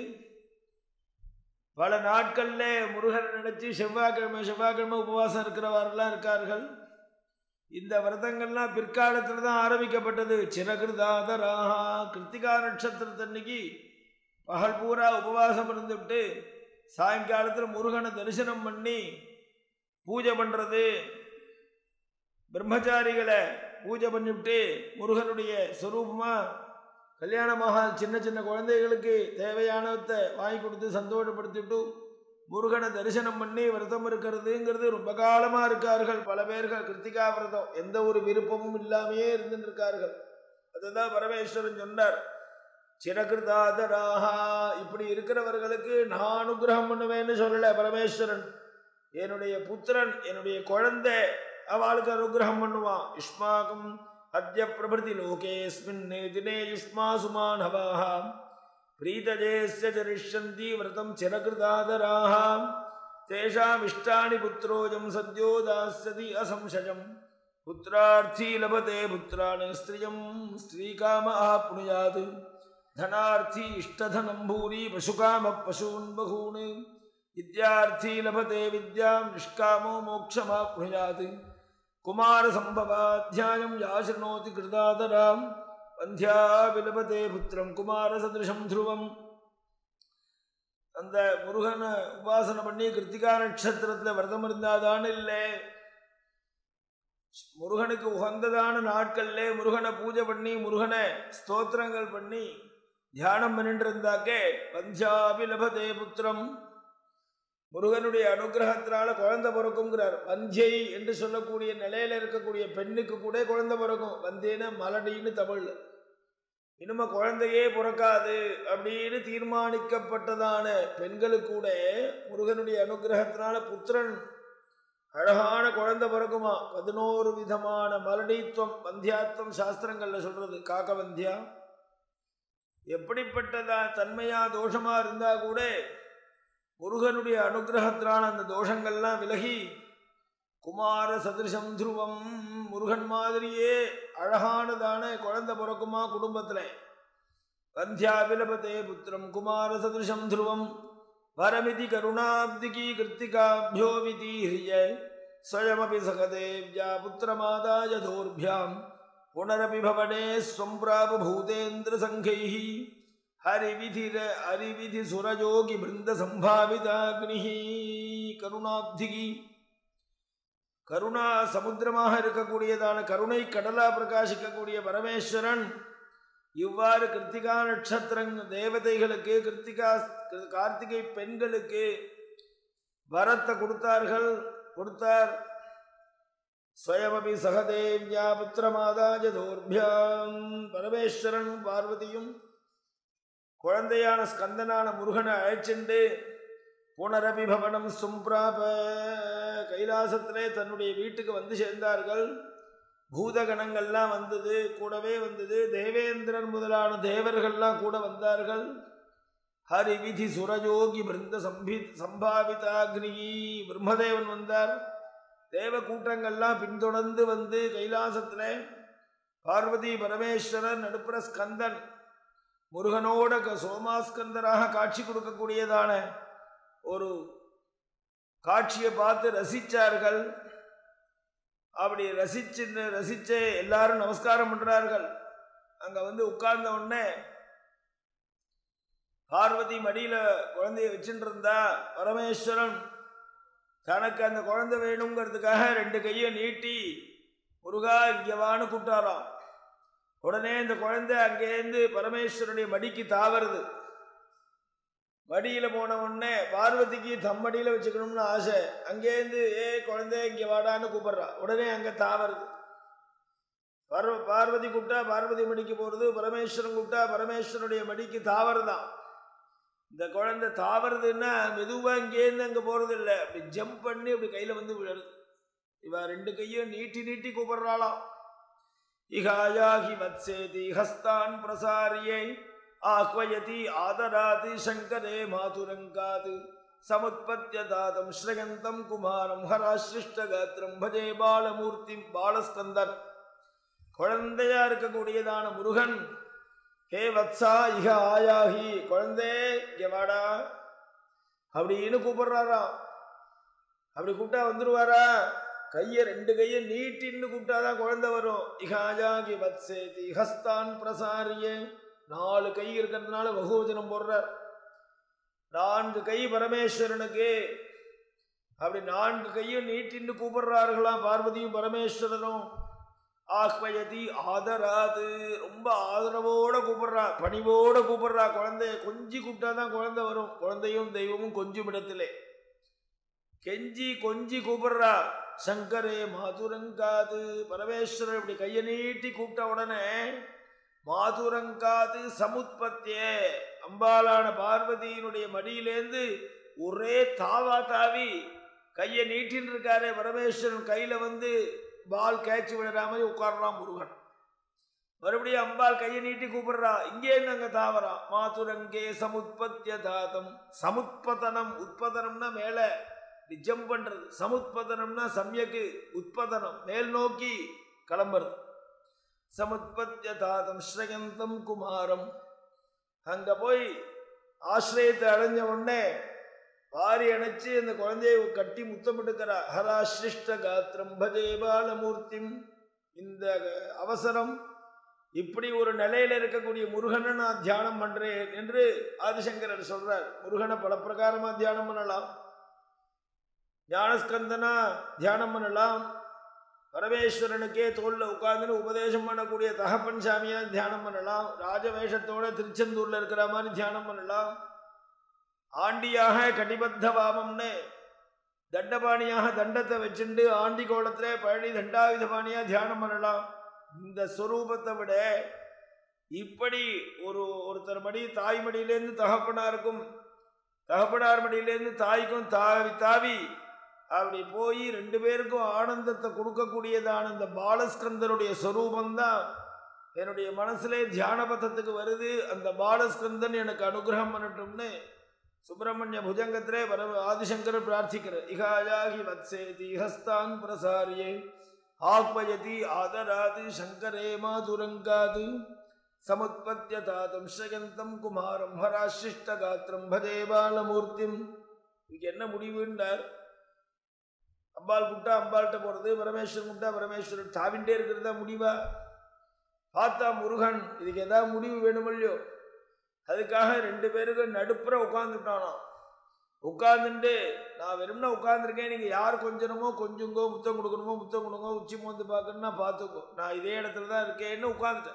பல நாட்கள்ல முருகன் நினைச்சு செவ்வாய்க்கிழமை செவ்வாய்க்கிழமை உபவாசம் இருக்கிறவாரெல்லாம் இருக்கார்கள் இந்த விரதங்கள்லாம் பிற்காலத்தில் தான் ஆரம்பிக்கப்பட்டது சிறகிருதாதராகா கிருத்திகா நட்சத்திரத்தன்னைக்கு பகல் பூரா உபவாசம் இருந்துவிட்டு சாயங்காலத்தில் முருகனை தரிசனம் பண்ணி பூஜை பண்ணுறது பிரம்மச்சாரிகளை பூஜை பண்ணிவிட்டு முருகனுடைய ஸ்வரூபமாக கல்யாணமாக சின்ன சின்ன குழந்தைகளுக்கு தேவையானதை வாங்கி கொடுத்து சந்தோஷப்படுத்திவிட்டு முருகனை தரிசனம் பண்ணி விரதம் இருக்கிறதுங்கிறது ரொம்ப காலமாக இருக்கார்கள் பல பேர்கள் கிருத்திகா விரதம் எந்த ஒரு விருப்பமும் இல்லாமையே இருந்துட்டு இருக்கார்கள் அதுதான் பரமேஸ்வரன் சொன்னார் சிறகிருதாதராகா இப்படி இருக்கிறவர்களுக்கு நான் அனுகிரகம் பண்ணுவேன்னு சொல்லல பரமேஸ்வரன் என்னுடைய புத்திரன் என்னுடைய குழந்தை அவளுக்கு அனுகிரகம் பண்ணுவான் யுஷ்மாகம் அத்திய பிரபதி லோகேஸ்மின் தினே யுஷ்மாசுமானவாக பிரீதஜேஸ்ய சரிஷ்யந்தி விரதம் சிறகிருதாதராக தேஷாம் இஷ்டானி புத்திரோஜம் சத்யோ தாஸ்யதி அசம்சயம் புத்திரார்த்தி லபதே புத்திரான் ஸ்திரியம் ஸ்திரீகாம ஆப்னுயாத் தனார்த்தி இஷ்டதனம் பூரி பசுகாம பசூன் பகூன் வித்யார்த்தி லபதே வித்யாம் நிஷ்காமோ மோட்சமாப்னுயாத் குமாரசம்பவாத்தியாயம் யாசிருணோதி கிருதாதராம் வந்தியா விலபதே புத்திரம் குமாரசதிருஷம் துருவம் அந்த முருகனை உபாசனை பண்ணி கிருத்திகா நட்சத்திரத்தில் விரதம் இருந்தாதான் இல்லை முருகனுக்கு உகந்ததான நாட்கள்ல முருகனை பூஜை பண்ணி முருகனை ஸ்தோத்திரங்கள் பண்ணி தியானம் பண்ணிட்டு இருந்தாக்கே வந்தியாபி லபதே புத்திரம் முருகனுடைய அனுகிரகத்தினால குழந்தை பிறக்குங்கிறார் வந்தியை என்று சொல்லக்கூடிய நிலையில இருக்கக்கூடிய பெண்ணுக்கு கூட குழந்தை பிறக்கும் வந்தேன மலடின்னு தமிழ்ல இனிமே குழந்தையே பிறக்காது அப்படின்னு தீர்மானிக்கப்பட்டதான பெண்களுக்கு கூட முருகனுடைய அனுகிரகத்தினால புத்திரன் அழகான குழந்தை பிறக்குமா பதினோரு விதமான மலடித்துவம் வந்தியாத்துவம் சாஸ்திரங்கள்ல சொல்றது காக்க வந்தியா எப்படிப்பட்டதா தன்மையா தோஷமா இருந்தா கூட முருகனுடைய அனுகிரகத்தினால அந்த தோஷங்கள்லாம் விலகி குமார சதிருஷம் துருவம் முருகன் மாதிரியே அழகானதான குழந்தை பிறக்குமா குடும்பத்தில் வந்தியா விலபதே புத்திரம் குமார சதிருஷம் துருவம் வரமிதி கருணாப்திகி கிருத்திகாபியோ விதீஹ்ய ஸ்வயமபி சகதேவ்யா புத்திரமாதாய தோர்பியாம் புனரபி பவனே ஸ்வம் பிராப பூதேந்திர சங்கைः ஹரிவிதிர ஹரிவிதி சுரயோகி பிருந்த சம்பாவிதாக்னிஹி கருணாப்திகி கருணா சமுத்திரமாக இருக்கக்கூடியதான கருணை கடலா பிரகாசிக்கக்கூடிய பரமேஸ்வரன் இவ்வாறு கிருத்திகா நட்சத்திரங் தேவதைகளுக்கு கிருத்திகா கார்த்திகை பெண்களுக்கு வரத்தை கொடுத்தார்கள் கொடுத்தார் ஸ்வயமபி சகதேவ்யா புத்திரமாதாஜ தோர்பியாம் பரமேஸ்வரன் பார்வதியும் குழந்தையான ஸ்கந்தனான முருகனை அழைச்சிண்டு புனரபி பவனம் சும்பிராப கைலாசத்திலே தன்னுடைய வீட்டுக்கு வந்து சேர்ந்தார்கள் பூதகணங்கள்லாம் வந்தது கூடவே வந்தது தேவேந்திரன் முதலான தேவர்கள்லாம் கூட வந்தார்கள் ஹரிவிதி சுரயோகி பிருந்த சம்பி சம்பாவிதாக்னி பிரம்மதேவன் வந்தார் தேவ கூட்டங்கள்லாம் பின்தொடர்ந்து வந்து கைலாசத்தில் பார்வதி பரமேஸ்வரன் நடுப்புற ஸ்கந்தன் முருகனோட க- சோமாஸ்கந்தராக காட்சி கொடுக்கக்கூடியதான ஒரு காட்சியை பார்த்து ரசித்தார்கள் அப்படி ரசிச்சு ரசிச்சு எல்லாரும் நமஸ்காரம் பண்றார்கள் அங்க வந்து உட்கார்ந்த உடனே பார்வதி மடியில குழந்தைய வச்சுட்டு இருந்தா பரமேஸ்வரன் தனக்கு அந்த குழந்தை வேணுங்கிறதுக்காக ரெண்டு கையை நீட்டி முருகா இங்க வான்னு கூப்பிட்டாராம் உடனே இந்த குழந்தை அங்கேருந்து பரமேஸ்வரனுடைய மடிக்கு தாவறது மடியில போன உடனே பார்வதிக்கு தம் மடியில வச்சுக்கணும்னு ஆசை அங்கேருந்து ஏ குழந்தை இங்க வாடான்னு கூப்பிடுறா உடனே அங்க தாவறது பார்வ பார்வதி கூப்பிட்டா பார்வதி மடிக்கு போறது பரமேஸ்வரன் கூப்பிட்டா பரமேஸ்வரனுடைய மடிக்கு தாவறதான் இந்த குழந்தை தாவறதுன்னா மெதுவா இங்கேருந்து அங்க போறது இல்லை அப்படி ஜம்ப் பண்ணி அப்படி கையில வந்து விழுறது இவ ரெண்டு கையும் நீட்டி நீட்டி கூப்பிடுறாளாம் இகாயாகி வத்சேதி ஹஸ்தான் பிரசாரியை ஆஹ்வயதி ஆதராதி சங்கரே மாதுரங்காது சமுத்பத்தியதாதம் ஸ்ரயந்தம் குமாரம் ஹராசிருஷ்டகாத்திரம் பஜே பாலமூர்த்தி பாலஸ்கந்தன் குழந்தையா இருக்கக்கூடியதான முருகன் ஹே வத்சா இக ஆயாகி குழந்தே இங்க வாடா அப்படின்னு கூப்பிடுறாராம் அப்படி கூப்பிட்டா வந்துருவாரா கையை ரெண்டு கையை நீட்டின்னு கூப்பிட்டாதான் குழந்தை வரும் இகாயாகி வத்சேதி ஹஸ்தான் பிரசாரியே நாலு கை இருக்கிறதுனால பகுவச்சனம் போடுறார் நான்கு கை பரமேஸ்வரனுக்கு அப்படி நான்கு கையும் நீட்டின்னு கூப்பிடுறார்களாம் பார்வதியும் பரமேஸ்வரனும் ஆஹ்வயதி ஆதராது ரொம்ப ஆதரவோட கூப்பிடுறா பணிவோட கூப்பிடுறா குழந்தைய கொஞ்சி கூப்பிட்டாதான் குழந்தை வரும் குழந்தையும் தெய்வமும் கொஞ்சம் இடத்திலே கெஞ்சி கொஞ்சி கூப்பிடுறா சங்கரே மாதுரங்காது பரமேஸ்வரர் இப்படி கையை நீட்டி கூப்பிட்ட உடனே மாதுரங்காது சமுத்பத்தியே அம்பாலான பார்வதியினுடைய மடியிலேந்து ஒரே தாவா தாவி கையை நீட்டின்னு இருக்காரே பரமேஸ்வரன் கையில வந்து பால் கேட்சி விடுற மாதிரி உட்கார்றான் முருகன் மறுபடியும் அம்பாள் கையை நீட்டி கூப்பிடுறா இங்கே அங்க தாவரா மாதுரங்கே சமுத்பத்திய தாதம் சமுத்பதனம் உட்பதனம்னா மேல ஜம்ப் பண்றது சமுத்பதனம்னா சமயக்கு உத்பதனம் மேல் நோக்கி கிளம்புறது சமுத்பத்திய தாதம் ஸ்ரயந்தம் குமாரம் அங்க போய் ஆசிரியத்தை அடைஞ்ச உடனே வாரி அணைச்சு அந்த குழந்தையை கட்டி முத்தமிட்டுக்கிறா ஹரா சிருஷ்ட காத்திரம் பஜே பாலமூர்த்திம் இந்த அவசரம் இப்படி ஒரு நிலையில இருக்கக்கூடிய முருகனை நான் தியானம் பண்றேன் என்று ஆதிசங்கரர் சொல்றார் முருகனை பல பிரகாரமா தியானம் பண்ணலாம் ஞானஸ்கந்தனா தியானம் பண்ணலாம் பரமேஸ்வரனுக்கே தோல்ல உட்கார்ந்துன்னு உபதேசம் பண்ணக்கூடிய தகப்பன் சாமியா தியானம் பண்ணலாம் ராஜவேஷத்தோட திருச்செந்தூர்ல இருக்கிற மாதிரி தியானம் பண்ணலாம் ஆண்டியாக கடிபத்த வாமம்னு தண்டபாணியாக தண்டத்தை வச்சுண்டு ஆண்டி கோலத்திலே பழனி தண்டாயுதபாணியா தியானம் பண்ணலாம் இந்த ஸ்வரூபத்தை விட இப்படி ஒரு ஒருத்தர் மடி தாய் மடியிலேருந்து தகப்பனாருக்கும் தகப்பனார் மடியிலேருந்து தாய்க்கும் தாவி தாவி அப்படி போய் ரெண்டு பேருக்கும் ஆனந்தத்தை கொடுக்கக்கூடியதான இந்த பாலஸ்கந்தனுடைய ஸ்வரூபந்தான் என்னுடைய மனசுலே தியான பத்தத்துக்கு வருது அந்த பாலஸ்கந்தன் எனக்கு அனுகிரகம் பண்ணட்டும்னு சுப்பிரமணிய புஜங்கத்திலே வர ஆதிசங்கர் பிரார்த்திக்கிறார் இகாயாகி வத்சேதி ஹஸ்தான் பிரசாரியே ஆக்வயதி ஆதராது சங்கரே மாதுரங்காது சமுத்பத்திய தாதம் ஸ்ரயந்தம் குமாரம் ஹராசிஷ்ட காத்திரம் பதே பாலமூர்த்திம் இதுக்கு என்ன முடிவுன்றார் அம்பாள் குட்டா அம்பாள்கிட்ட போகிறது பரமேஸ்வரன் குட்டா பரமேஸ்வரன் தாவிண்டே இருக்கிறது தான் முடிவா பார்த்தா முருகன் இதுக்கு ஏதாவது முடிவு வேணும் இல்லையோ அதுக்காக ரெண்டு பேருக்கும் நடுப்புற உட்காந்துட்டானோ உட்காந்துட்டு நான் வெறும்னா உட்காந்துருக்கேன் நீங்கள் யார் கொஞ்சணுமோ கொஞ்சுங்கோ முத்தம் கொடுக்கணுமோ முத்தம் கொடுங்கோ உச்சி மோந்து பார்க்கணும்னா பார்த்துக்கோ நான் இதே இடத்துல தான் இருக்கேன்னு உட்காந்துட்டேன்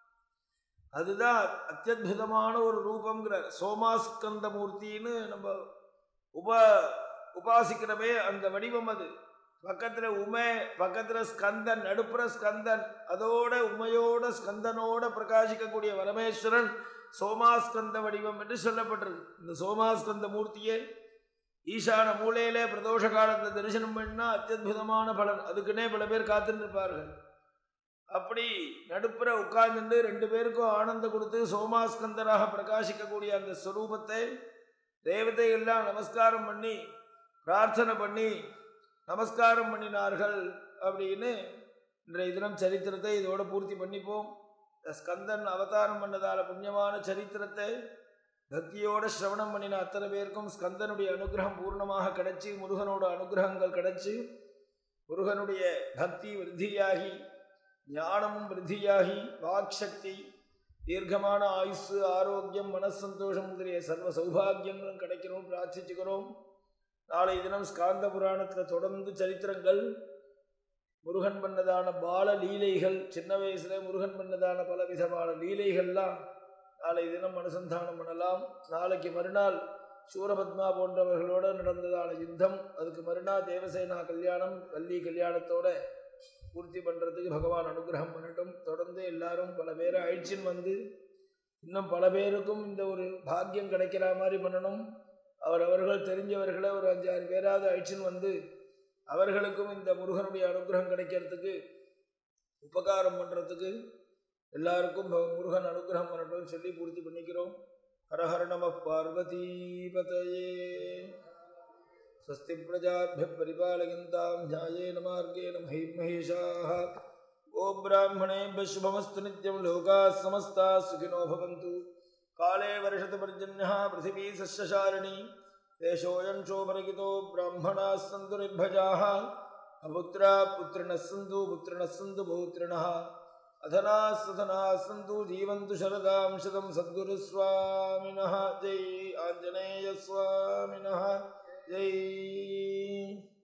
அதுதான் அத்தியுதமான ஒரு ரூபங்கிறார் சோமாஸ்கந்த மூர்த்தின்னு நம்ம உப உபாசிக்கிறவே அந்த வடிவம் அது பக்கத்தில் உமை பக்கத்தில் ஸ்கந்தன் நடுப்புற ஸ்கந்தன் அதோட உமையோட ஸ்கந்தனோட பிரகாசிக்கக்கூடிய வரமேஸ்வரன் சோமாஸ்கந்த வடிவம் என்று சொல்லப்பட்டிருக்கு இந்த சோமாஸ்கந்த மூர்த்தியை ஈசான மூலையிலே பிரதோஷ காலத்தில் தரிசனம் பண்ணால் அத்தியுதமான பலன் அதுக்குன்னே பல பேர் காத்திருந்திருப்பார்கள் அப்படி நடுப்புற உட்கார்ந்துட்டு ரெண்டு பேருக்கும் ஆனந்தம் கொடுத்து சோமாஸ்கந்தராக பிரகாசிக்கக்கூடிய அந்த ஸ்வரூபத்தை தேவதையெல்லாம் நமஸ்காரம் பண்ணி பிரார்த்தனை பண்ணி நமஸ்காரம் பண்ணினார்கள் அப்படின்னு இன்றைய தினம் சரித்திரத்தை இதோட பூர்த்தி பண்ணிப்போம் ஸ்கந்தன் அவதாரம் பண்ணதால புண்ணியமான சரித்திரத்தை பக்தியோட சிரவணம் பண்ணின அத்தனை பேருக்கும் ஸ்கந்தனுடைய அனுகிரகம் பூர்ணமாக கிடைச்சி முருகனோட அனுகிரகங்கள் கிடைச்சி முருகனுடைய பக்தி விருத்தியாகி ஞானமும் விருத்தியாகி வாக்சக்தி தீர்க்கமான ஆயுசு ஆரோக்கியம் மனசந்தோஷம் முதலிய சர்வ சௌபாகியங்களும் கிடைக்கணும் பிரார்த்திச்சுக்கிறோம் நாளை தினம் ஸ்காந்த புராணத்தில் தொடர்ந்து சரித்திரங்கள் முருகன் பண்ணதான பால லீலைகள் சின்ன வயசுல முருகன் பண்ணதான பல விதமான லீலைகள்லாம் நாளை தினம் அனுசந்தானம் பண்ணலாம் நாளைக்கு மறுநாள் சூரபத்மா போன்றவர்களோட நடந்ததான யுத்தம் அதுக்கு மறுநாள் தேவசேனா கல்யாணம் வள்ளி கல்யாணத்தோட பூர்த்தி பண்ணுறதுக்கு பகவான் அனுகிரகம் பண்ணட்டும் தொடர்ந்து எல்லாரும் பல பேரை அழிச்சின்னு வந்து இன்னும் பல பேருக்கும் இந்த ஒரு பாக்கியம் கிடைக்கிற மாதிரி பண்ணணும் அவர் அவர்கள் தெரிஞ்சவர்களை ஒரு அஞ்சாறு பேராவது அழிச்சின்னு வந்து அவர்களுக்கும் இந்த முருகனுடைய அனுகிரகம் கிடைக்கிறதுக்கு உபகாரம் பண்ணுறதுக்கு எல்லாருக்கும் முருகன் அனுகிரகம் பண்ணட்டும் சொல்லி பூர்த்தி பண்ணிக்கிறோம் ஹரஹர நம பார்வதி பதயே स्वस्ति प्रजाभ्य परिपालयन्तां न्यायेन मार्गेण महिमहेशाः ओ ब्राह्मणेभ्य शुभमस्तु नित्यं लोकाः समस्ताः सुखिनो भवन्तु काले वर्षतपर्जन्यः पृथिवी सस्यशालिनी देशोऽयं शोभरगितो ब्राह्मणाः सन्तु निर्भजाः अपुत्रा पुत्रिणः सन्तु पुत्रिणः सन्तु पौत्रिणः अधनाः सधनाः सन्तु जीवन्तु शरदां शतं सद्गुरुस्वामिनः जय आञ्जनेयस्वामिनः जय